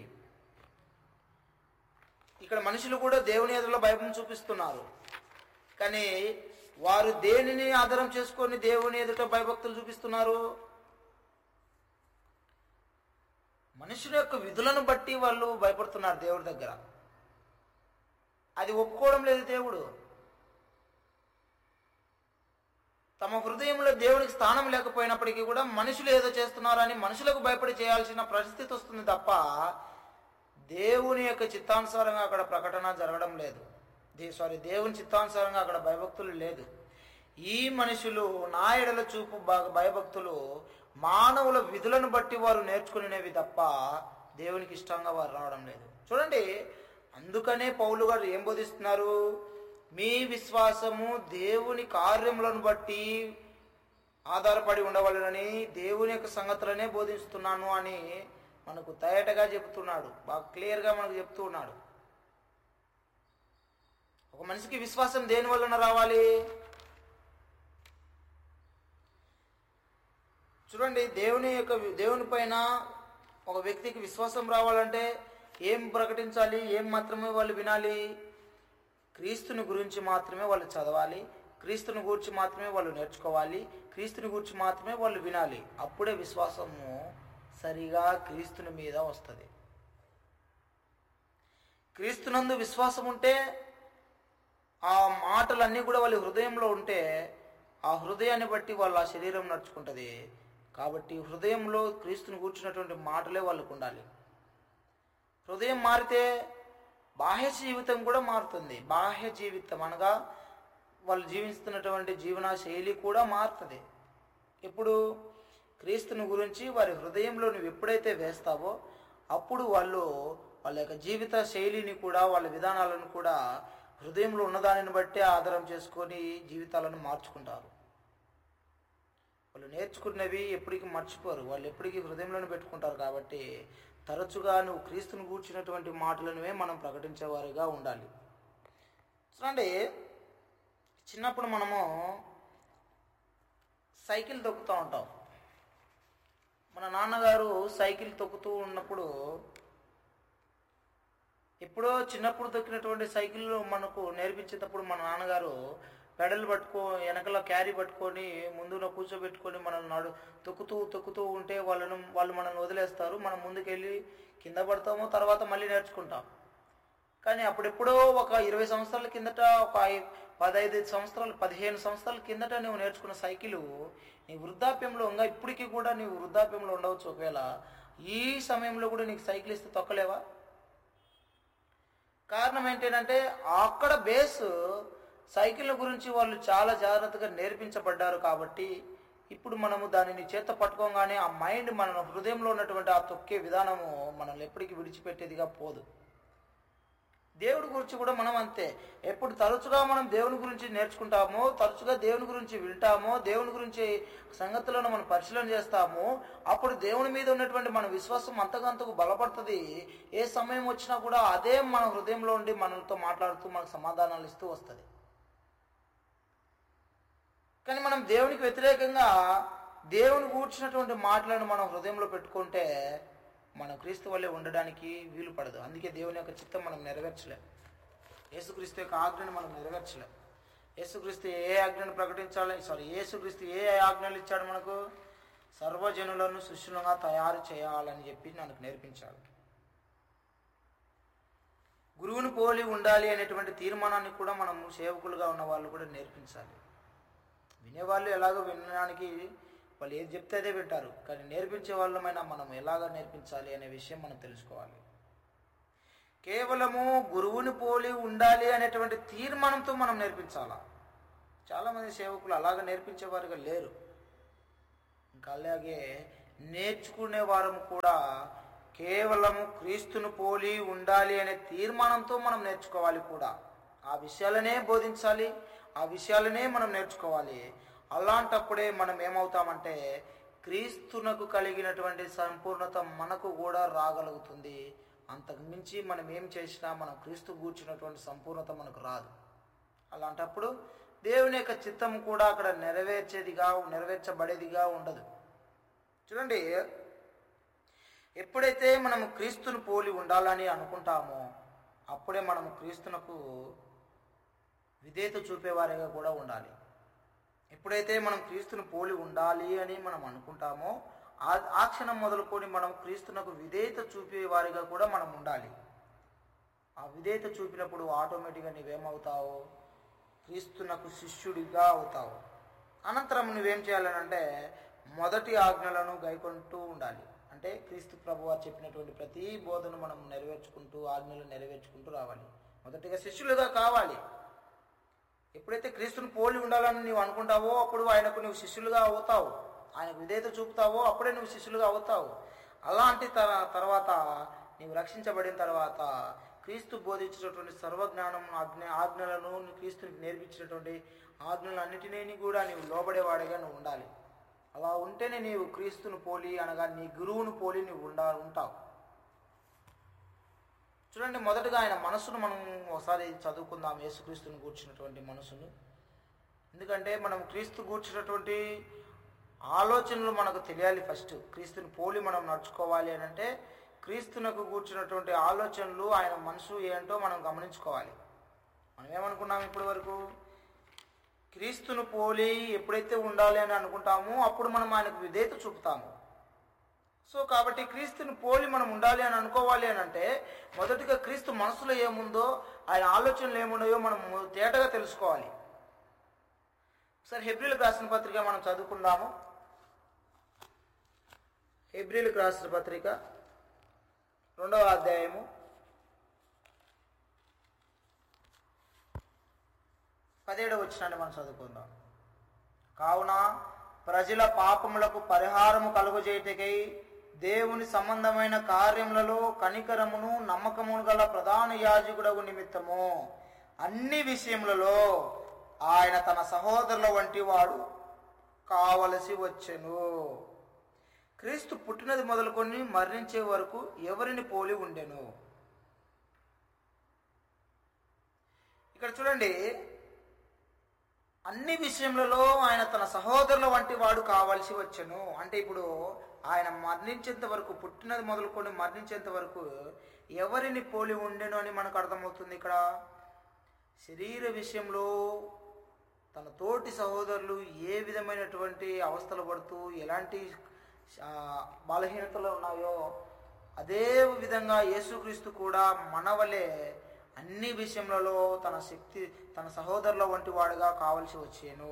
S1: ఇక్కడ మనుషులు కూడా దేవుని ఎదురులో భయం చూపిస్తున్నారు కానీ వారు దేనిని ఆధారం చేసుకొని దేవుని ఎదుట భయభక్తులు చూపిస్తున్నారు మనుషుల యొక్క విధులను బట్టి వాళ్ళు భయపడుతున్నారు దేవుడి దగ్గర అది ఒప్పుకోవడం లేదు దేవుడు తమ హృదయంలో దేవునికి స్థానం లేకపోయినప్పటికీ కూడా మనుషులు ఏదో చేస్తున్నారని మనుషులకు భయపడి చేయాల్సిన పరిస్థితి వస్తుంది తప్ప దేవుని యొక్క చిత్తానుసారంగా అక్కడ ప్రకటన జరగడం లేదు దే సారీ దేవుని చిత్తానుసారంగా అక్కడ భయభక్తులు లేదు ఈ మనుషులు నా ఎడల చూపు భ- భయభక్తులు మానవుల విధులను బట్టి వారు నేర్చుకునేవి తప్ప దేవునికి ఇష్టంగా వారు రావడం లేదు చూడండి అందుకనే పౌలు గారు ఏం బోధిస్తున్నారు మీ విశ్వాసము దేవుని కార్యములను బట్టి ఆధారపడి ఉండవలనని దేవుని యొక్క సంగతులనే బోధిస్తున్నాను అని మనకు తయటగా చెబుతున్నాడు బాగా క్లియర్గా మనకు చెప్తూ ఉన్నాడు ఒక మనిషికి విశ్వాసం దేని వలన రావాలి చూడండి దేవుని యొక్క దేవుని పైన ఒక వ్యక్తికి విశ్వాసం రావాలంటే ఏం ప్రకటించాలి ఏం మాత్రమే వాళ్ళు వినాలి క్రీస్తుని గురించి మాత్రమే వాళ్ళు చదవాలి క్రీస్తుని గురించి మాత్రమే వాళ్ళు నేర్చుకోవాలి క్రీస్తుని గురించి మాత్రమే వాళ్ళు వినాలి అప్పుడే విశ్వాసము సరిగా క్రీస్తుని మీద వస్తుంది క్రీస్తునందు విశ్వాసం ఉంటే ఆ మాటలన్నీ కూడా వాళ్ళ హృదయంలో ఉంటే ఆ హృదయాన్ని బట్టి వాళ్ళ శరీరం నడుచుకుంటుంది కాబట్టి హృదయంలో క్రీస్తుని కూర్చున్నటువంటి మాటలే వాళ్ళకు ఉండాలి హృదయం మారితే బాహ్య జీవితం కూడా మారుతుంది బాహ్య జీవితం అనగా వాళ్ళు జీవిస్తున్నటువంటి జీవన శైలి కూడా మారుతుంది ఇప్పుడు క్రీస్తుని గురించి వారి హృదయంలో నువ్వు ఎప్పుడైతే వేస్తావో అప్పుడు వాళ్ళు వాళ్ళ యొక్క జీవిత శైలిని కూడా వాళ్ళ విధానాలను కూడా హృదయంలో ఉన్నదానిని బట్టి ఆధారం చేసుకొని జీవితాలను మార్చుకుంటారు వాళ్ళు నేర్చుకున్నవి ఎప్పటికీ మర్చిపోరు వాళ్ళు ఎప్పటికీ హృదయంలోనే పెట్టుకుంటారు కాబట్టి తరచుగా నువ్వు క్రీస్తుని కూర్చున్నటువంటి మాటలనువే మనం ప్రకటించేవారిగా ఉండాలి చూడండి చిన్నప్పుడు మనము సైకిల్ తొక్కుతూ ఉంటాం మన నాన్నగారు సైకిల్ తొక్కుతూ ఉన్నప్పుడు ఎప్పుడో చిన్నప్పుడు తొక్కినటువంటి సైకిల్ మనకు నేర్పించేటప్పుడు మన నాన్నగారు పెడల్ పట్టుకో వెనకల క్యారీ పట్టుకొని ముందున కూర్చోబెట్టుకొని మనల్ని నడు తొక్కుతూ తొక్కుతూ ఉంటే వాళ్ళను వాళ్ళు మనల్ని వదిలేస్తారు మనం ముందుకెళ్ళి కింద పడతాము తర్వాత మళ్ళీ నేర్చుకుంటాం కానీ అప్పుడెప్పుడో ఒక ఇరవై సంవత్సరాల కిందట ఒక ఐ- పదహైదు సంవత్సరాలు పదిహేను సంవత్సరాల కిందట నువ్వు నేర్చుకున్న సైకిల్ నీ వృద్ధాప్యంలో ఇంకా ఇప్పటికీ కూడా నీవు వృద్ధాప్యంలో ఉండవచ్చు ఒకవేళ ఈ సమయంలో కూడా నీకు సైకిల్ ఇస్తే తొక్కలేవా కారణం ఏంటంటే అక్కడ బేస్ సైకిళ్ళ గురించి వాళ్ళు చాలా జాగ్రత్తగా నేర్పించబడ్డారు కాబట్టి ఇప్పుడు మనము దానిని చేత పట్టుకోగానే ఆ మైండ్ మన హృదయంలో ఉన్నటువంటి ఆ తొక్కే విధానము మనల్ని ఎప్పటికీ విడిచిపెట్టేదిగా పోదు దేవుడి గురించి కూడా మనం అంతే ఎప్పుడు తరచుగా మనం దేవుని గురించి నేర్చుకుంటామో తరచుగా దేవుని గురించి వింటామో దేవుని గురించి సంగతులను మనం పరిశీలన చేస్తామో అప్పుడు దేవుని మీద ఉన్నటువంటి మన విశ్వాసం అంతకంతకు బలపడుతుంది ఏ సమయం వచ్చినా కూడా అదే మన హృదయంలో ఉండి మనతో మాట్లాడుతూ మనకు సమాధానాలు ఇస్తూ వస్తుంది కానీ మనం దేవునికి వ్యతిరేకంగా దేవుని కూర్చున్నటువంటి మాటలను మనం హృదయంలో పెట్టుకుంటే మనం క్రీస్తు వల్లే ఉండడానికి వీలు పడదు అందుకే దేవుని యొక్క చిత్తం మనం నెరవేర్చలేం యేసుక్రీస్తు యొక్క ఆజ్ఞను మనం నెరవేర్చలేం యేసుక్రీస్తు ఏ ఆజ్ఞను ప్రకటించాలి సారీ యేసుక్రీస్తు ఏ ఆజ్ఞలు ఇచ్చాడు మనకు సర్వజనులను శిష్యులుగా తయారు చేయాలని చెప్పి మనకు నేర్పించాడు గురువుని పోలి ఉండాలి అనేటువంటి తీర్మానాన్ని కూడా మనం సేవకులుగా ఉన్న వాళ్ళు కూడా నేర్పించాలి వినేవాళ్ళు ఎలాగో వినడానికి వాళ్ళు ఏది చెప్తే అదే వింటారు కానీ నేర్పించే వాళ్ళమైనా మనం ఎలాగ నేర్పించాలి అనే విషయం మనం తెలుసుకోవాలి కేవలము గురువుని పోలి ఉండాలి అనేటువంటి తీర్మానంతో మనం నేర్పించాలా చాలామంది సేవకులు అలాగ నేర్పించేవారుగా లేరు ఇంకా అలాగే నేర్చుకునే వారం కూడా కేవలము క్రీస్తును పోలి ఉండాలి అనే తీర్మానంతో మనం నేర్చుకోవాలి కూడా ఆ విషయాలనే బోధించాలి ఆ విషయాలనే మనం నేర్చుకోవాలి అలాంటప్పుడే మనం ఏమవుతామంటే క్రీస్తునకు కలిగినటువంటి సంపూర్ణత మనకు కూడా రాగలుగుతుంది అంతకు మించి మనం ఏం చేసినా మనం క్రీస్తు కూర్చున్నటువంటి సంపూర్ణత మనకు రాదు అలాంటప్పుడు దేవుని యొక్క చిత్తం కూడా అక్కడ నెరవేర్చేదిగా నెరవేర్చబడేదిగా ఉండదు చూడండి ఎప్పుడైతే మనం క్రీస్తును పోలి ఉండాలని అనుకుంటామో అప్పుడే మనము క్రీస్తునకు విధేయత చూపేవారిగా కూడా ఉండాలి ఎప్పుడైతే మనం క్రీస్తును పోలి ఉండాలి అని మనం అనుకుంటామో ఆ ఆ క్షణం మొదలుకొని మనం క్రీస్తునకు విధేయత చూపేవారిగా కూడా మనం ఉండాలి ఆ విధేయత చూపినప్పుడు ఆటోమేటిక్గా నీవేమవుతావు క్రీస్తునకు శిష్యుడిగా అవుతావు అనంతరం నువ్వేం చేయాలని అంటే మొదటి ఆజ్ఞలను గైకొంటూ ఉండాలి అంటే క్రీస్తు ప్రభు వారు చెప్పినటువంటి ప్రతి బోధను మనం నెరవేర్చుకుంటూ ఆజ్ఞలు నెరవేర్చుకుంటూ రావాలి మొదటిగా శిష్యులుగా కావాలి ఎప్పుడైతే క్రీస్తుని పోలి ఉండాలని నీవు అనుకుంటావో అప్పుడు ఆయనకు నువ్వు శిష్యులుగా అవుతావు ఆయనకు విధేయత చూపుతావో అప్పుడే నువ్వు శిష్యులుగా అవుతావు అలాంటి తర తర్వాత నీవు రక్షించబడిన తర్వాత క్రీస్తు బోధించినటువంటి సర్వజ్ఞానం ఆజ్ఞ ఆజ్ఞలను క్రీస్తునికి నేర్పించినటువంటి ఆజ్ఞలన్నిటినీ కూడా నీవు లోబడేవాడిగా నువ్వు ఉండాలి అలా ఉంటేనే నీవు క్రీస్తును పోలి అనగా నీ గురువును పోలి నువ్వు ఉండా ఉంటావు చూడండి మొదటగా ఆయన మనసును మనం ఒకసారి చదువుకుందాం యేసుక్రీస్తుని కూర్చున్నటువంటి మనసును ఎందుకంటే మనం క్రీస్తు కూర్చున్నటువంటి ఆలోచనలు మనకు తెలియాలి ఫస్ట్ క్రీస్తుని పోలి మనం నడుచుకోవాలి అని అంటే క్రీస్తునకు కూర్చున్నటువంటి ఆలోచనలు ఆయన మనసు ఏంటో మనం గమనించుకోవాలి మనం ఏమనుకున్నాం ఇప్పటి వరకు క్రీస్తును పోలి ఎప్పుడైతే ఉండాలి అని అనుకుంటామో అప్పుడు మనం ఆయనకు విధేయత చూపుతాము సో కాబట్టి క్రీస్తుని పోలి మనం ఉండాలి అని అనుకోవాలి అని అంటే మొదటిగా క్రీస్తు మనసులో ఏముందో ఆయన ఆలోచనలు ఏమున్నాయో మనం తేటగా తెలుసుకోవాలి సరే హెబ్రిల్కి రాసిన పత్రిక మనం చదువుకుందాము హెబ్రిల్కి రాసిన పత్రిక రెండవ అధ్యాయము పదిహేడవ వచ్చినాన్ని మనం చదువుకుందాం కావున ప్రజల పాపములకు పరిహారము కలుగజేయటకై దేవుని సంబంధమైన కార్యములలో కనికరమును నమ్మకమును గల ప్రధాన యాజకుడగు నిమిత్తము అన్ని విషయములలో ఆయన తన సహోదరుల వంటి వాడు కావలసి వచ్చెను క్రీస్తు పుట్టినది మొదలుకొని మరణించే వరకు ఎవరిని పోలి ఉండెను ఇక్కడ చూడండి అన్ని విషయములలో ఆయన తన సహోదరుల వంటి వాడు కావాల్సి వచ్చెను అంటే ఇప్పుడు ఆయన మరణించేంత వరకు పుట్టినది మొదలుకొని మరణించేంత వరకు ఎవరిని పోలి ఉండెను అని మనకు అర్థమవుతుంది ఇక్కడ శరీర విషయంలో తన తోటి సహోదరులు ఏ విధమైనటువంటి అవస్థలు పడుతూ ఎలాంటి ఆ, బలహీనతలు ఉన్నాయో అదే విధంగా యేసుక్రీస్తు కూడా మనవలే అన్ని విషయములలో తన శక్తి తన సహోదరుల వంటి వాడుగా కావలసి వచ్చాను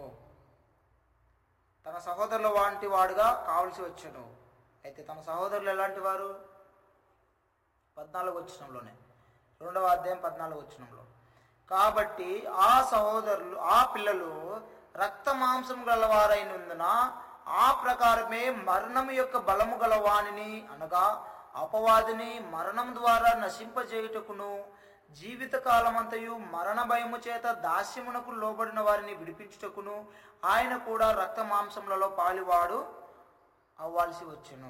S1: తన సహోదరుల వంటి వాడుగా కావలసి వచ్చాను అయితే తన సహోదరులు ఎలాంటి వారు పద్నాలుగు వచ్చినంలోనే రెండవ అధ్యాయం పద్నాలుగు వచ్చినంలో కాబట్టి ఆ సహోదరులు ఆ పిల్లలు రక్త మాంసం గలవారైనందున ఆ ప్రకారమే మరణం యొక్క బలము గల వానిని అనగా అపవాదిని మరణం ద్వారా నశింపజేయుటకును జీవిత కాలమంతయు మరణ భయము చేత దాస్యమునకు లోబడిన వారిని విడిపించుటకును ఆయన కూడా రక్త మాంసములలో పాలివాడు అవ్వాల్సి వచ్చును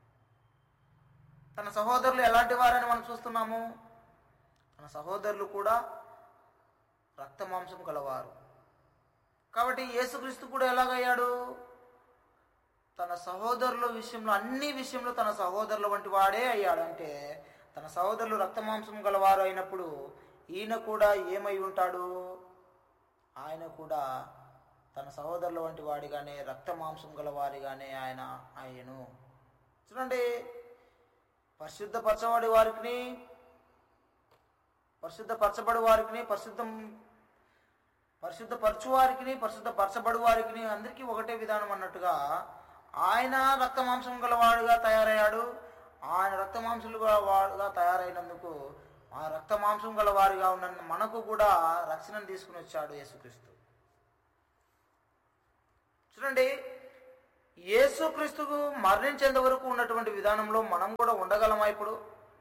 S1: తన సహోదరులు ఎలాంటి వారని మనం చూస్తున్నాము తన సహోదరులు కూడా రక్త మాంసం గలవారు కాబట్టి యేసుక్రీస్తు కూడా ఎలాగయ్యాడు తన సహోదరుల విషయంలో అన్ని విషయంలో తన సహోదరుల వంటి వాడే అయ్యాడు అంటే తన సహోదరులు రక్త మాంసం గలవారు అయినప్పుడు ఈయన కూడా ఏమై ఉంటాడు ఆయన కూడా తన సహోదరుల వంటి వాడిగానే రక్త మాంసం గలవారిగానే ఆయన ఆయను చూడండి పరిశుద్ధపరచబడి వారికి పరిశుద్ధపరచబడి వారికి పరిశుద్ధం పరిశుద్ధపరచు వారికి పరిశుద్ధపరచబడు వారికి అందరికీ ఒకటే విధానం అన్నట్టుగా ఆయన రక్త మాంసం గలవాడుగా తయారయ్యాడు ఆయన రక్త మాంసులు వాడుగా తయారైనందుకు ఆ రక్త మాంసం గల వారిగా ఉన్న మనకు కూడా రక్షణను తీసుకుని వచ్చాడు యేసుక్రీస్తు చూడండి యేసుక్రీస్తుకు మరణించేంత వరకు ఉన్నటువంటి విధానంలో మనం కూడా ఉండగలమా ఇప్పుడు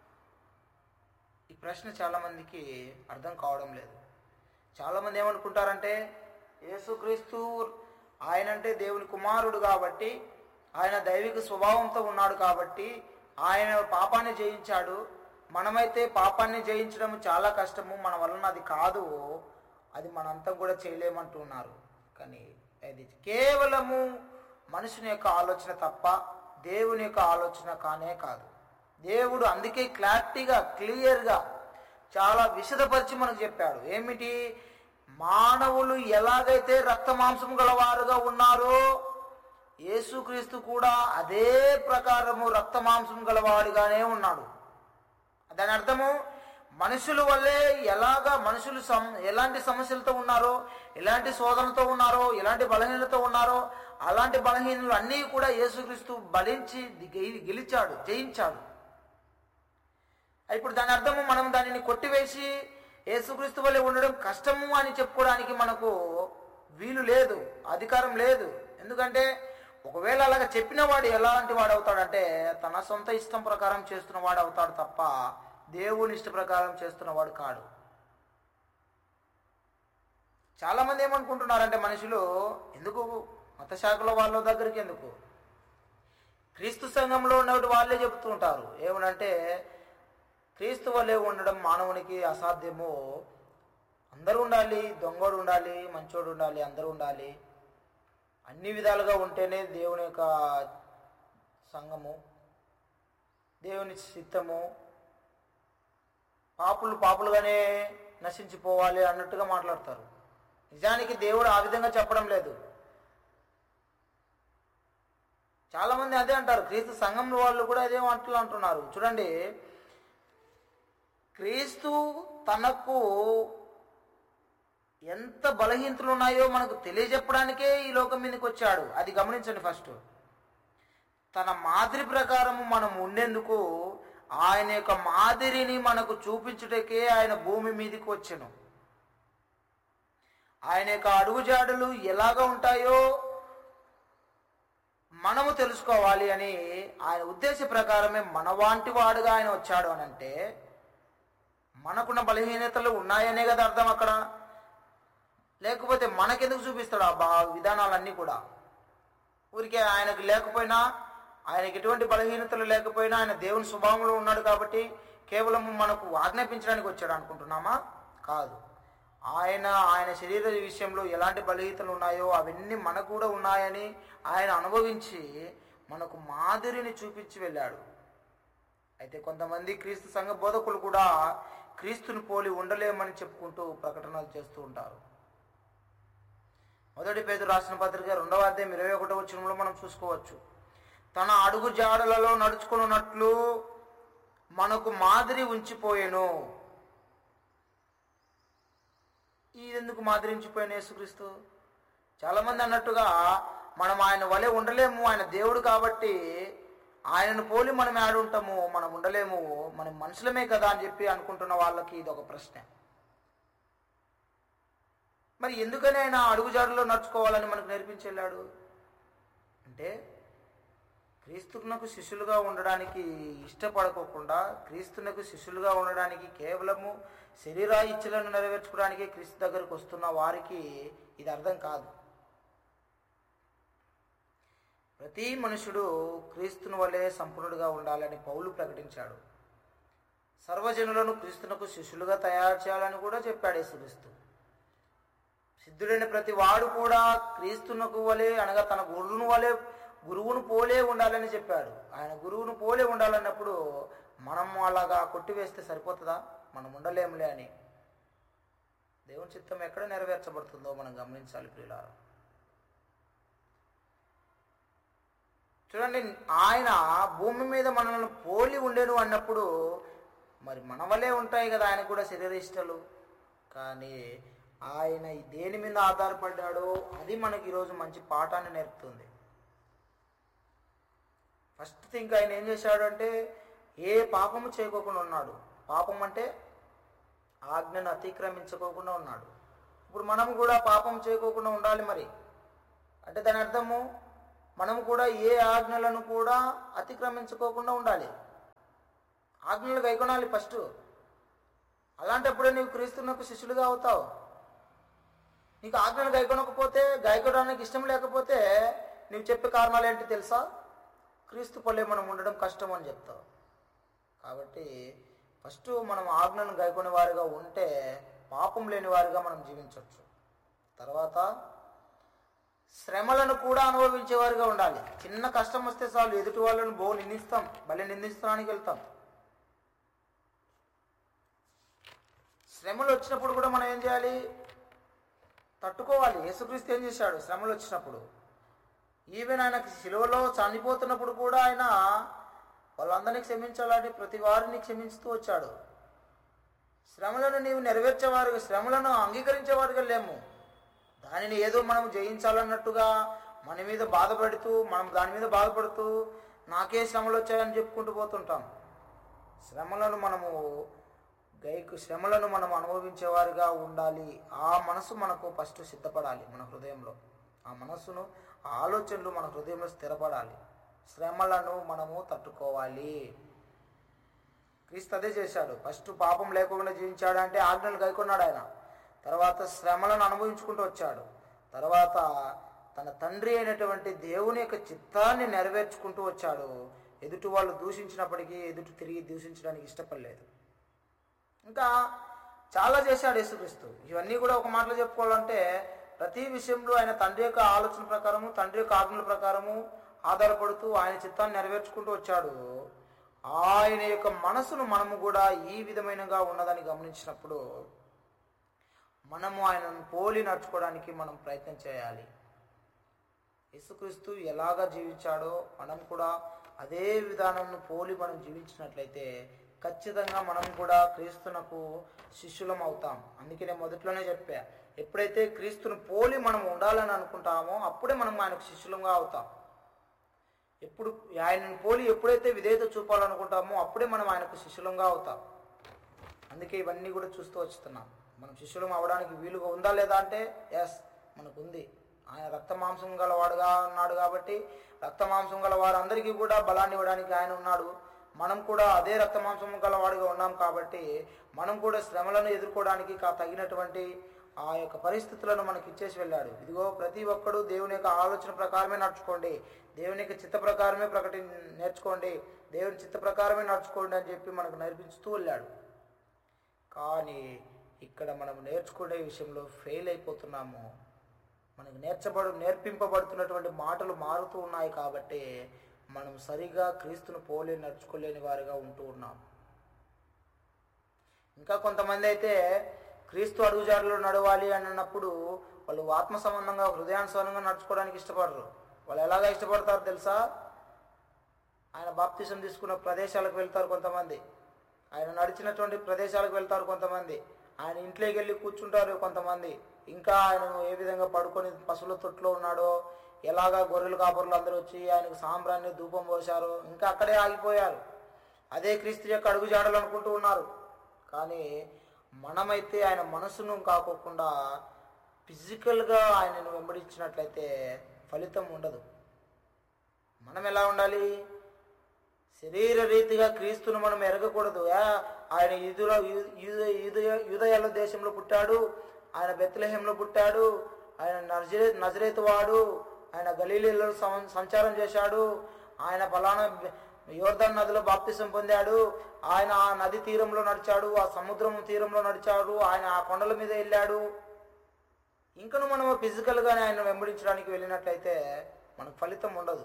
S1: ఈ ప్రశ్న చాలా మందికి అర్థం కావడం లేదు చాలా మంది ఏమనుకుంటారంటే యేసుక్రీస్తు ఆయనంటే దేవుని కుమారుడు కాబట్టి ఆయన దైవిక స్వభావంతో ఉన్నాడు కాబట్టి ఆయన పాపాన్ని జయించాడు మనమైతే పాపాన్ని జయించడం చాలా కష్టము మన వలన అది కాదు అది మనంతా కూడా చేయలేమంటున్నారు కానీ అది కేవలము మనుషుని యొక్క ఆలోచన తప్ప దేవుని యొక్క ఆలోచన కానే కాదు దేవుడు అందుకే క్లారిటీగా క్లియర్గా చాలా విశదపరిచి మనకు చెప్పాడు ఏమిటి మానవులు ఎలాగైతే రక్త మాంసం గలవారుగా ఉన్నారో యేసుక్రీస్తు కూడా అదే ప్రకారము రక్త మాంసం గలవాడిగానే ఉన్నాడు దాని అర్థము మనుషుల వల్లే ఎలాగా మనుషులు సమ ఎలాంటి సమస్యలతో ఉన్నారో ఎలాంటి శోధనతో ఉన్నారో ఎలాంటి బలహీనతో ఉన్నారో అలాంటి బలహీనలు అన్నీ కూడా యేసుక్రీస్తు బలించి గె- గెలిచాడు జయించాడు ఇప్పుడు దాని అర్థము మనం దానిని కొట్టివేసి యేసుక్రీస్తు వల్లే ఉండడం కష్టము అని చెప్పుకోవడానికి మనకు వీలు లేదు అధికారం లేదు ఎందుకంటే ఒకవేళ అలాగ చెప్పిన వాడు ఎలాంటి వాడు అవుతాడంటే తన సొంత ఇష్టం ప్రకారం చేస్తున్న వాడు అవుతాడు తప్ప దేవుని ఇష్ట ప్రకారం చేస్తున్న వాడు కాడు చాలా మంది ఏమనుకుంటున్నారంటే మనుషులు ఎందుకు మత శాఖలో వాళ్ళ దగ్గరికి ఎందుకు క్రీస్తు సంఘంలో ఉన్నటువంటి వాళ్ళే చెబుతూ ఉంటారు ఏమనంటే క్రీస్తు వల్లే ఉండడం మానవునికి అసాధ్యము అందరూ ఉండాలి దొంగోడు ఉండాలి మంచోడు ఉండాలి అందరూ ఉండాలి అన్ని విధాలుగా ఉంటేనే దేవుని యొక్క సంఘము దేవుని చిత్తము పాపులు పాపులుగానే నశించిపోవాలి అన్నట్టుగా మాట్లాడతారు నిజానికి దేవుడు ఆ విధంగా చెప్పడం లేదు చాలా మంది అదే అంటారు క్రీస్తు సంఘంలో వాళ్ళు కూడా అదే మాటలు అంటున్నారు చూడండి క్రీస్తు తనకు ఎంత బలహీనతలు ఉన్నాయో మనకు తెలియజెప్పడానికే ఈ లోకం మీదకి వచ్చాడు అది గమనించండి ఫస్ట్ తన మాదిరి ప్రకారము మనం ఉండేందుకు ఆయన యొక్క మాదిరిని మనకు చూపించుటకే ఆయన భూమి మీదకి వచ్చెను ఆయన యొక్క అడుగుజాడలు ఎలాగ ఉంటాయో మనము తెలుసుకోవాలి అని ఆయన ఉద్దేశ ప్రకారమే మన వాంటి వాడుగా ఆయన వచ్చాడు అని అంటే మనకున్న బలహీనతలు ఉన్నాయనే కదా అర్థం అక్కడ లేకపోతే మనకెందుకు చూపిస్తాడు ఆ బా విధానాలన్నీ కూడా ఊరికే ఆయనకు లేకపోయినా ఆయనకి ఎటువంటి బలహీనతలు లేకపోయినా ఆయన దేవుని స్వభావంలో ఉన్నాడు కాబట్టి కేవలం మనకు ఆజ్ఞాపించడానికి వచ్చాడు అనుకుంటున్నామా కాదు ఆయన ఆయన శరీర విషయంలో ఎలాంటి బలహీనతలు ఉన్నాయో అవన్నీ మనకు కూడా ఉన్నాయని ఆయన అనుభవించి మనకు మాదిరిని చూపించి వెళ్ళాడు అయితే కొంతమంది క్రీస్తు సంఘ బోధకులు కూడా క్రీస్తుని పోలి ఉండలేమని చెప్పుకుంటూ ప్రకటనలు చేస్తూ ఉంటారు మొదటి పేరు రాసిన పత్రిక రెండవ అధ్యాయం ఇరవై ఒకటో వచ్చినంలో మనం చూసుకోవచ్చు తన అడుగు జాడలలో నడుచుకున్నట్లు మనకు మాదిరి ఉంచిపోయెను ఇదెందుకు మాదిరి ఉంచిపోయిన యేసుక్రీస్తు చాలామంది అన్నట్టుగా మనం ఆయన వలె ఉండలేము ఆయన దేవుడు కాబట్టి ఆయనను పోలి మనం ఆడుంటాము మనం ఉండలేము మనం మనుషులమే కదా అని చెప్పి అనుకుంటున్న వాళ్ళకి ఇది ఒక ప్రశ్న మరి ఎందుకని ఆయన అడుగుజాడులో నడుచుకోవాలని మనకు నేర్పించి వెళ్ళాడు అంటే క్రీస్తునకు శిష్యులుగా ఉండడానికి ఇష్టపడకోకుండా క్రీస్తునకు శిష్యులుగా ఉండడానికి కేవలము శరీర ఇచ్చలను నెరవేర్చుకోవడానికి క్రీస్తు దగ్గరకు వస్తున్న వారికి ఇది అర్థం కాదు ప్రతి మనుషుడు క్రీస్తుని వలె సంపూర్ణుడిగా ఉండాలని పౌలు ప్రకటించాడు సర్వజనులను క్రీస్తునకు శిష్యులుగా తయారు చేయాలని కూడా చెప్పాడు యేసుక్రీస్తు సిద్ధుడైన ప్రతి వాడు కూడా క్రీస్తునకు వలె అనగా తన గురువును వలె గురువును పోలే ఉండాలని చెప్పాడు ఆయన గురువును పోలే ఉండాలన్నప్పుడు మనం అలాగా కొట్టివేస్తే సరిపోతుందా మనం ఉండలేములే అని దేవుని చిత్తం ఎక్కడ నెరవేర్చబడుతుందో మనం గమనించాలి ప్రియులారా చూడండి ఆయన భూమి మీద మనల్ని పోలి ఉండేను అన్నప్పుడు మరి మన వల్లే ఉంటాయి కదా ఆయన కూడా శరీర ఇష్టలు కానీ ఆయన దేని మీద ఆధారపడ్డాడో అది మనకి ఈరోజు మంచి పాఠాన్ని నేర్పుతుంది ఫస్ట్ థింగ్ ఆయన ఏం చేశాడు అంటే ఏ పాపము చేయకోకుండా ఉన్నాడు పాపం అంటే ఆజ్ఞను అతిక్రమించుకోకుండా ఉన్నాడు ఇప్పుడు మనం కూడా పాపం చేయకోకుండా ఉండాలి మరి అంటే దాని అర్థము మనం కూడా ఏ ఆజ్ఞలను కూడా అతిక్రమించుకోకుండా ఉండాలి ఆజ్ఞలు గైకొనాలి ఫస్ట్ అలాంటప్పుడే నీవు క్రీస్తునకు శిష్యులుగా అవుతావు నీకు ఆజ్ఞలు గైకొనకపోతే గాయకొనడానికి ఇష్టం లేకపోతే నీవు చెప్పే కారణాలు ఏంటి తెలుసా క్రీస్తు పల్లె మనం ఉండడం కష్టం అని చెప్తావు కాబట్టి ఫస్ట్ మనం ఆజ్ఞను గైకొనే వారిగా ఉంటే పాపం లేని వారిగా మనం జీవించవచ్చు తర్వాత శ్రమలను కూడా అనుభవించేవారిగా ఉండాలి చిన్న కష్టం వస్తే చాలు ఎదుటి వాళ్ళని బో నిందిస్తాం భలే నిందించడానికి వెళ్తాం శ్రమలు వచ్చినప్పుడు కూడా మనం ఏం చేయాలి తట్టుకోవాలి యేసుక్రీస్తు ఏం చేశాడు శ్రమలు వచ్చినప్పుడు ఈవెన్ ఆయన శిలువలో చనిపోతున్నప్పుడు కూడా ఆయన వాళ్ళందరినీ క్షమించాలని ప్రతి వారిని క్షమించుతూ వచ్చాడు శ్రమలను నీవు నెరవేర్చేవారు శ్రమలను అంగీకరించేవారుగా లేము దానిని ఏదో మనం జయించాలన్నట్టుగా మన మీద బాధపడుతూ మనం దాని మీద బాధపడుతూ నాకే శ్రమలు వచ్చాయని చెప్పుకుంటూ పోతుంటాం శ్రమలను మనము గైకు శ్రమలను మనం అనుభవించేవారుగా ఉండాలి ఆ మనసు మనకు ఫస్ట్ సిద్ధపడాలి మన హృదయంలో ఆ మనస్సును ఆ ఆలోచనలు మన హృదయంలో స్థిరపడాలి శ్రమలను మనము తట్టుకోవాలి క్రీస్తు అదే చేశాడు ఫస్ట్ పాపం లేకుండా జీవించాడు అంటే ఆజ్ఞలు గైకొన్నాడు ఆయన తర్వాత శ్రమలను అనుభవించుకుంటూ వచ్చాడు తర్వాత తన తండ్రి అయినటువంటి దేవుని యొక్క చిత్తాన్ని నెరవేర్చుకుంటూ వచ్చాడు ఎదుటి వాళ్ళు దూషించినప్పటికీ ఎదుటి తిరిగి దూషించడానికి ఇష్టపడలేదు ఇంకా చాలా చేశాడు యేసుక్రీస్తు ఇవన్నీ కూడా ఒక మాటలో చెప్పుకోవాలంటే ప్రతి విషయంలో ఆయన తండ్రి యొక్క ఆలోచన ప్రకారము తండ్రి యొక్క ఆజ్ఞల ప్రకారము ఆధారపడుతూ ఆయన చిత్తాన్ని నెరవేర్చుకుంటూ వచ్చాడు ఆయన యొక్క మనసును మనము కూడా ఈ విధమైనగా ఉన్నదని గమనించినప్పుడు మనము ఆయనను పోలి నడుచుకోవడానికి మనం ప్రయత్నం చేయాలి యేసుక్రీస్తు ఎలాగా జీవించాడో మనం కూడా అదే విధానంను పోలి మనం జీవించినట్లయితే ఖచ్చితంగా మనం కూడా క్రీస్తునకు శిష్యులం అవుతాం అందుకే నేను మొదట్లోనే చెప్పా ఎప్పుడైతే క్రీస్తును పోలి మనం ఉండాలని అనుకుంటామో అప్పుడే మనం ఆయనకు శిష్యులంగా అవుతాం ఎప్పుడు ఆయనను పోలి ఎప్పుడైతే విధేయత చూపాలనుకుంటామో అప్పుడే మనం ఆయనకు శిష్యులంగా అవుతాం అందుకే ఇవన్నీ కూడా చూస్తూ వస్తున్నాం మనం శిష్యులం అవడానికి వీలుగా ఉందా లేదా అంటే ఎస్ మనకు ఉంది ఆయన రక్త మాంసం గలవాడుగా ఉన్నాడు కాబట్టి రక్త మాంసం గల వారందరికీ కూడా బలాన్ని ఇవ్వడానికి ఆయన ఉన్నాడు మనం కూడా అదే రక్త మాంసం గలవాడుగా ఉన్నాం కాబట్టి మనం కూడా శ్రమలను ఎదుర్కోవడానికి కా తగినటువంటి ఆ యొక్క పరిస్థితులను మనకి ఇచ్చేసి వెళ్ళాడు ఇదిగో ప్రతి ఒక్కడు దేవుని యొక్క ఆలోచన ప్రకారమే నడుచుకోండి దేవుని యొక్క చిత్త ప్రకారమే ప్రకటి నేర్చుకోండి దేవుని చిత్త ప్రకారమే నడుచుకోండి అని చెప్పి మనకు నేర్పిస్తూ వెళ్ళాడు కానీ ఇక్కడ మనం నేర్చుకునే విషయంలో ఫెయిల్ అయిపోతున్నాము మనకు నేర్చబడు నేర్పింపబడుతున్నటువంటి మాటలు మారుతూ ఉన్నాయి కాబట్టి మనం సరిగా క్రీస్తును పోలే నడుచుకోలేని వారిగా ఉంటూ ఉన్నాం ఇంకా కొంతమంది అయితే క్రీస్తు అడుగుజాడలో నడవాలి అని అన్నప్పుడు వాళ్ళు ఆత్మ సంబంధంగా హృదయానుసారంగా నడుచుకోవడానికి ఇష్టపడరు వాళ్ళు ఎలాగా ఇష్టపడతారు తెలుసా ఆయన బాప్తిసం తీసుకున్న ప్రదేశాలకు వెళ్తారు కొంతమంది ఆయన నడిచినటువంటి ప్రదేశాలకు వెళ్తారు కొంతమంది ఆయన ఇంట్లోకి వెళ్ళి కూర్చుంటారు కొంతమంది ఇంకా ఆయన ఏ విధంగా పడుకొని పశువుల తొట్టులో ఉన్నాడో ఎలాగా గొర్రెలు కాపరులు అందరూ వచ్చి ఆయనకు సాంబ్రాన్ని ధూపం పోశారు ఇంకా అక్కడే ఆగిపోయారు అదే క్రీస్తు యొక్క అడుగుజాడలు అనుకుంటూ ఉన్నారు కానీ మనమైతే ఆయన మనసును కాకోకుండా ఫిజికల్గా ఆయనను వెంబడించినట్లయితే ఫలితం ఉండదు మనం ఎలా ఉండాలి శరీర రీతిగా క్రీస్తును మనం ఎరగకూడదు ఏ, ఆయన యూదుల యూదయాల దేశంలో పుట్టాడు ఆయన బెత్లహేంలో పుట్టాడు ఆయన నజరే నజరేతు వాడు ఆయన గలీలీలో సం- సంచారం చేశాడు ఆయన ఫలానా యోర్ధన్ నదిలో బాప్తిసం పొందాడు ఆయన ఆ నది తీరంలో నడిచాడు ఆ సముద్రం తీరంలో నడిచాడు ఆయన ఆ కొండల మీద వెళ్ళాడు ఇంకను మనం ఫిజికల్గానే ఆయన వెంబడించడానికి వెళ్ళినట్లయితే మనకు ఫలితం ఉండదు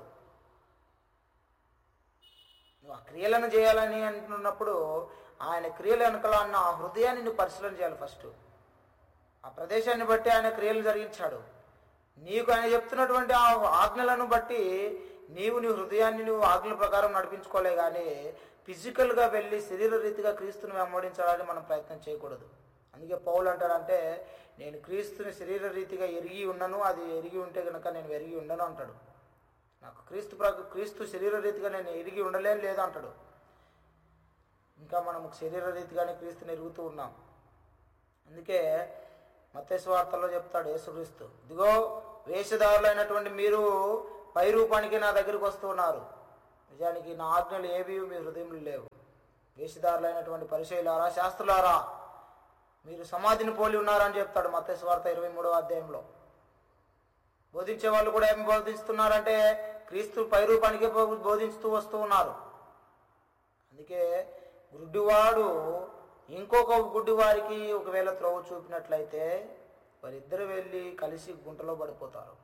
S1: నువ్వు ఆ క్రియలను చేయాలని అంటున్నప్పుడు ఆయన క్రియలు వెనకాల అన్న ఆ హృదయాన్ని నువ్వు పరిశీలన చేయాలి ఫస్ట్ ఆ ప్రదేశాన్ని బట్టి ఆయన క్రియలు జరిగించాడు నీకు ఆయన చెప్తున్నటువంటి ఆ ఆజ్ఞలను బట్టి నీవు నీ హృదయాన్ని నువ్వు ఆజ్ఞల ప్రకారం నడిపించుకోలే కానీ ఫిజికల్గా వెళ్ళి శరీర రీతిగా క్రీస్తుని వెంబడించడానికి మనం ప్రయత్నం చేయకూడదు అందుకే పౌలు అంటాడంటే నేను క్రీస్తుని శరీర రీతిగా ఎరిగి ఉన్నను అది ఎరిగి ఉంటే కనుక నేను ఎరిగి ఉండను అంటాడు నాకు క్రీస్తు ప్ర క్రీస్తు శరీర రీతిగా నేను ఎరిగి ఉండలేను లేదు అంటాడు ఇంకా మనము శరీర రీతిగానే క్రీస్తుని ఎరుగుతూ ఉన్నాం అందుకే మత్స్వార్తల్లో చెప్తాడు యేసుక్రీస్తు ఇదిగో వేషధారులైనటువంటి మీరు పై రూపానికి నా దగ్గరికి వస్తూ ఉన్నారు నిజానికి నా ఆజ్ఞలు ఏవి మీ హృదయంలో లేవు వేషధారులైనటువంటి పరిచయులారా శాస్త్రులారా మీరు సమాధిని పోలి ఉన్నారని చెప్తాడు మత్స్వార్త ఇరవై మూడవ అధ్యాయంలో బోధించే వాళ్ళు కూడా ఏం బోధిస్తున్నారంటే క్రీస్తు పై రూపానికే బో- బోధించుతూ వస్తూ ఉన్నారు అందుకే గుడ్డివాడు ఇంకొక గుడ్డివారికి ఒకవేళ త్రోవ చూపినట్లయితే వారిద్దరు వెళ్ళి కలిసి గుంటలో పడిపోతారు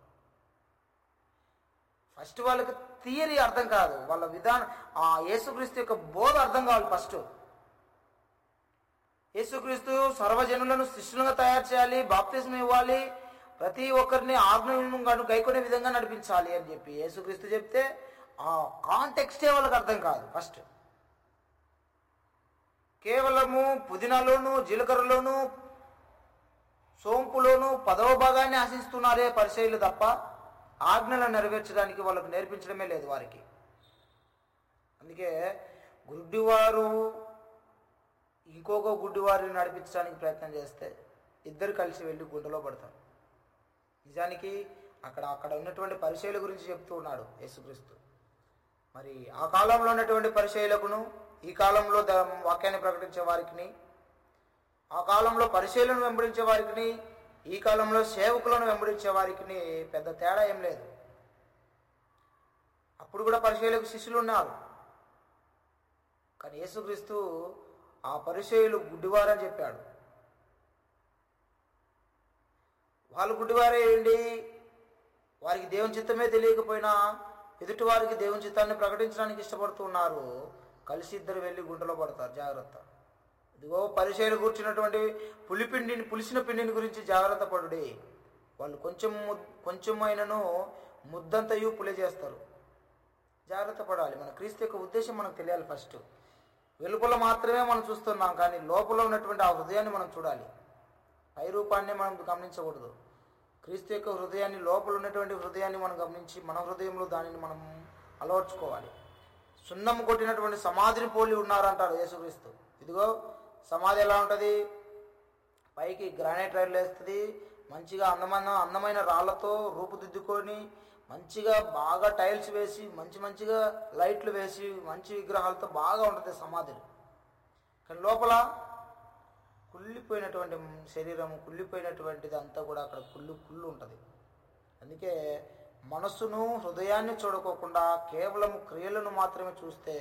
S1: ఫస్ట్ వాళ్ళకి థియరీ అర్థం కాదు వాళ్ళ విధానం ఆ యేసుక్రీస్తు యొక్క బోధ అర్థం కావాలి ఫస్ట్ యేసుక్రీస్తు సర్వజనులను శిష్యులుగా తయారు చేయాలి బాప్తిజం ఇవ్వాలి ప్రతి ఒక్కరిని ఆజ్ఞలను గను- గైకొనే విధంగా నడిపించాలి అని చెప్పి యేసుక్రీస్తు చెప్తే ఆ కాంటెక్స్టే వాళ్ళకి అర్థం కాదు ఫస్ట్ కేవలము పుదీనాలోను జీలకర్రలోను సోంపులోను పదవ భాగాన్ని ఆశిస్తున్నారే పరిచయులు తప్ప ఆజ్ఞలను నెరవేర్చడానికి వాళ్ళకు నేర్పించడమే లేదు వారికి అందుకే గుడ్డివారు ఇంకొక గుడ్డివారిని నడిపించడానికి ప్రయత్నం చేస్తే ఇద్దరు కలిసి వెళ్ళి గుంటలో పడతారు నిజానికి అక్కడ అక్కడ ఉన్నటువంటి పరిచయల గురించి చెప్తూ ఉన్నాడు యేసుక్రీస్తు మరి ఆ కాలంలో ఉన్నటువంటి పరిచయలకును ఈ కాలంలో ద వాక్యాన్ని ప్రకటించే వారికి ఆ కాలంలో పరిశీలన వెంబడించే వారికి ఈ కాలంలో సేవకులను వెంబడించే వారికి పెద్ద తేడా ఏం లేదు అప్పుడు కూడా పరిచయలకు శిష్యులు ఉన్నారు కానీ యేసుక్రీస్తు ఆ పరిచయులు గుడ్డివారని చెప్పాడు వాళ్ళు గుడ్డివారే ఏంటి వారికి దేవుని చిత్తమే తెలియకపోయినా ఎదుటి వారికి దేవుని చిత్తాన్ని ప్రకటించడానికి ఇష్టపడుతూ ఉన్నారు కలిసి ఇద్దరు వెళ్ళి గుంటలో పడతారు జాగ్రత్త ఇదిగో పరిచయలు కూర్చున్నటువంటి పులిపిండిని పులిసిన పిండిని గురించి జాగ్రత్త పడుడి వాళ్ళు కొంచెం ముద్- కొంచెం అయినను ముద్దంతయు పులి చేస్తారు జాగ్రత్త పడాలి మన క్రీస్తు యొక్క ఉద్దేశం మనకు తెలియాలి ఫస్ట్ వెలుపల మాత్రమే మనం చూస్తున్నాం కానీ లోపల ఉన్నటువంటి ఆ హృదయాన్ని మనం చూడాలి పై రూపాన్ని మనం గమనించకూడదు క్రీస్తు యొక్క హృదయాన్ని లోపల ఉన్నటువంటి హృదయాన్ని మనం గమనించి మన హృదయంలో దానిని మనం అలవర్చుకోవాలి సున్నం కొట్టినటువంటి సమాధిని పోలి ఉన్నారంటారు యేసుక్రీస్తు ఇదిగో సమాధి ఎలా ఉంటుంది పైకి గ్రానైట్ రైలు వేస్తుంది మంచిగా అందమైన అందమైన రాళ్లతో రూపుదిద్దుకొని మంచిగా బాగా టైల్స్ వేసి మంచి మంచిగా లైట్లు వేసి మంచి విగ్రహాలతో బాగా ఉంటుంది సమాధులు కానీ లోపల కుళ్ళిపోయినటువంటి శరీరం కుళ్ళిపోయినటువంటిది అంతా కూడా అక్కడ కుళ్ళు కుళ్ళు ఉంటుంది అందుకే మనస్సును హృదయాన్ని చూడకోకుండా కేవలం క్రియలను మాత్రమే చూస్తే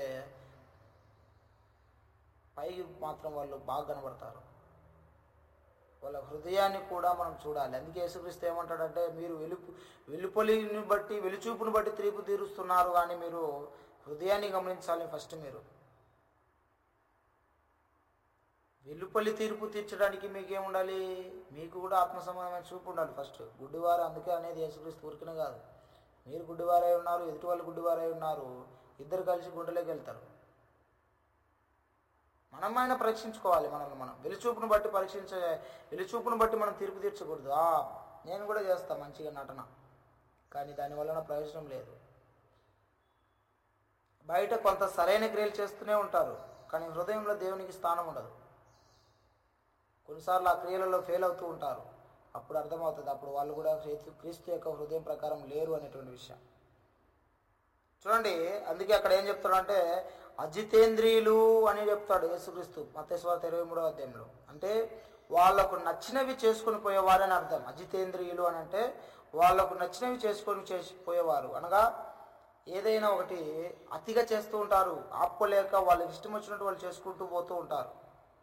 S1: పైకి మాత్రం వాళ్ళు బాగా కనబడతారు వాళ్ళ హృదయాన్ని కూడా మనం చూడాలి అందుకే యేసుక్రీస్తు ఏమంటాడంటే మీరు వెలుపు వెలుపలిని బట్టి వెలుచూపును బట్టి తీర్పు తీరుస్తున్నారు కానీ మీరు హృదయాన్ని గమనించాలి ఫస్ట్ మీరు వెలుపలి తీర్పు తీర్చడానికి మీకు ఏముండాలి మీకు కూడా ఆత్మ సమానమైన చూపు ఉండాలి ఫస్ట్ గుడ్డివారు అందుకే అనేది యేసుక్రీస్తు ఊరికనే కాదు మీరు గుడ్డివారై ఉన్నారు ఎదుటి వాళ్ళు గుడ్డివారై ఉన్నారు ఇద్దరు కలిసి గుండెలోకి వెళ్తారు మనమైనా పరీక్షించుకోవాలి మనల్ని మనం వెలుచూపును బట్టి పరీక్షించే వెలుచూపును బట్టి మనం తీర్పు తీర్చకూడదు ఆ, నేను కూడా చేస్తా మంచిగా నటన కానీ దాని వలన ప్రయోజనం లేదు బయట కొంత సరైన క్రియలు చేస్తూనే ఉంటారు కానీ హృదయంలో దేవునికి స్థానం ఉండదు కొన్నిసార్లు ఆ క్రియలలో ఫెయిల్ అవుతూ ఉంటారు అప్పుడు అర్థమవుతుంది అప్పుడు వాళ్ళు కూడా క్రీస్తు క్రీస్తు యొక్క హృదయం ప్రకారం లేరు అనేటువంటి విషయం చూడండి అందుకే అక్కడ ఏం చెప్తాడంటే అజితేంద్రియులు అని చెప్తాడు యేసుక్రీస్తు మతేశ్వర ఇరవై మూడవ అధ్యాయంలో అంటే వాళ్ళకు నచ్చినవి చేసుకొని పోయేవారని అర్థం అజితేంద్రియులు అని అంటే వాళ్ళకు నచ్చినవి చేసుకొని చేసి పోయేవారు అనగా ఏదైనా ఒకటి అతిగా చేస్తూ ఉంటారు ఆపుకోలేక వాళ్ళకి ఇష్టం వచ్చినట్టు వాళ్ళు చేసుకుంటూ పోతూ ఉంటారు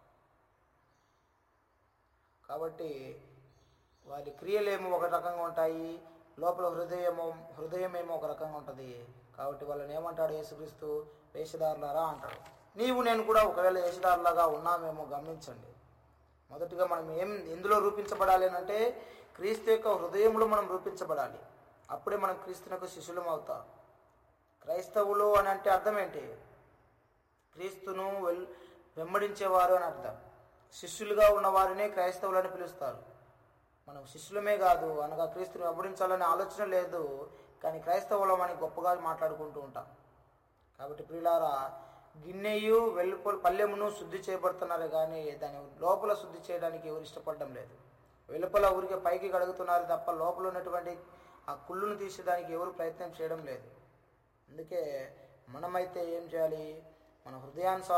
S1: కాబట్టి వారి క్రియలేమో ఒక రకంగా ఉంటాయి లోపల హృదయమో హృదయమేమో ఒక రకంగా ఉంటుంది కాబట్టి వాళ్ళని ఏమంటాడు యేసుక్రీస్తు వేషధారులారా అంటాడు నీవు నేను కూడా ఒకవేళ వేషధారులాగా ఉన్నామేమో గమనించండి మొదటిగా మనం ఏం ఎందులో రూపించబడాలి అని అంటే క్రీస్తు యొక్క హృదయంలో మనం రూపించబడాలి అప్పుడే మనం క్రీస్తునకు శిష్యులం అవుతాం క్రైస్తవులు అని అంటే అర్థం ఏంటి క్రీస్తును వెల్ వెంబడించేవారు అని అర్థం శిష్యులుగా ఉన్న వారినే క్రైస్తవులు అని పిలుస్తారు మనం శిష్యులమే కాదు అనగా క్రీస్తుని వెంబడించాలనే ఆలోచన లేదు కానీ క్రైస్తవులం అని గొప్పగా మాట్లాడుకుంటూ ఉంటాం కాబట్టి ప్రియులారా గిన్నెయు వెలుపల పల్లెమును శుద్ధి చేయబడుతున్నారు కానీ దాని లోపల శుద్ధి చేయడానికి ఎవరు ఇష్టపడడం లేదు వెలుపల ఊరికే పైకి కడుగుతున్నారు తప్ప లోపల ఉన్నటువంటి ఆ కుళ్ళును తీసేదానికి ఎవరు ప్రయత్నం చేయడం లేదు అందుకే మనమైతే ఏం చేయాలి మన హృదయానుసారం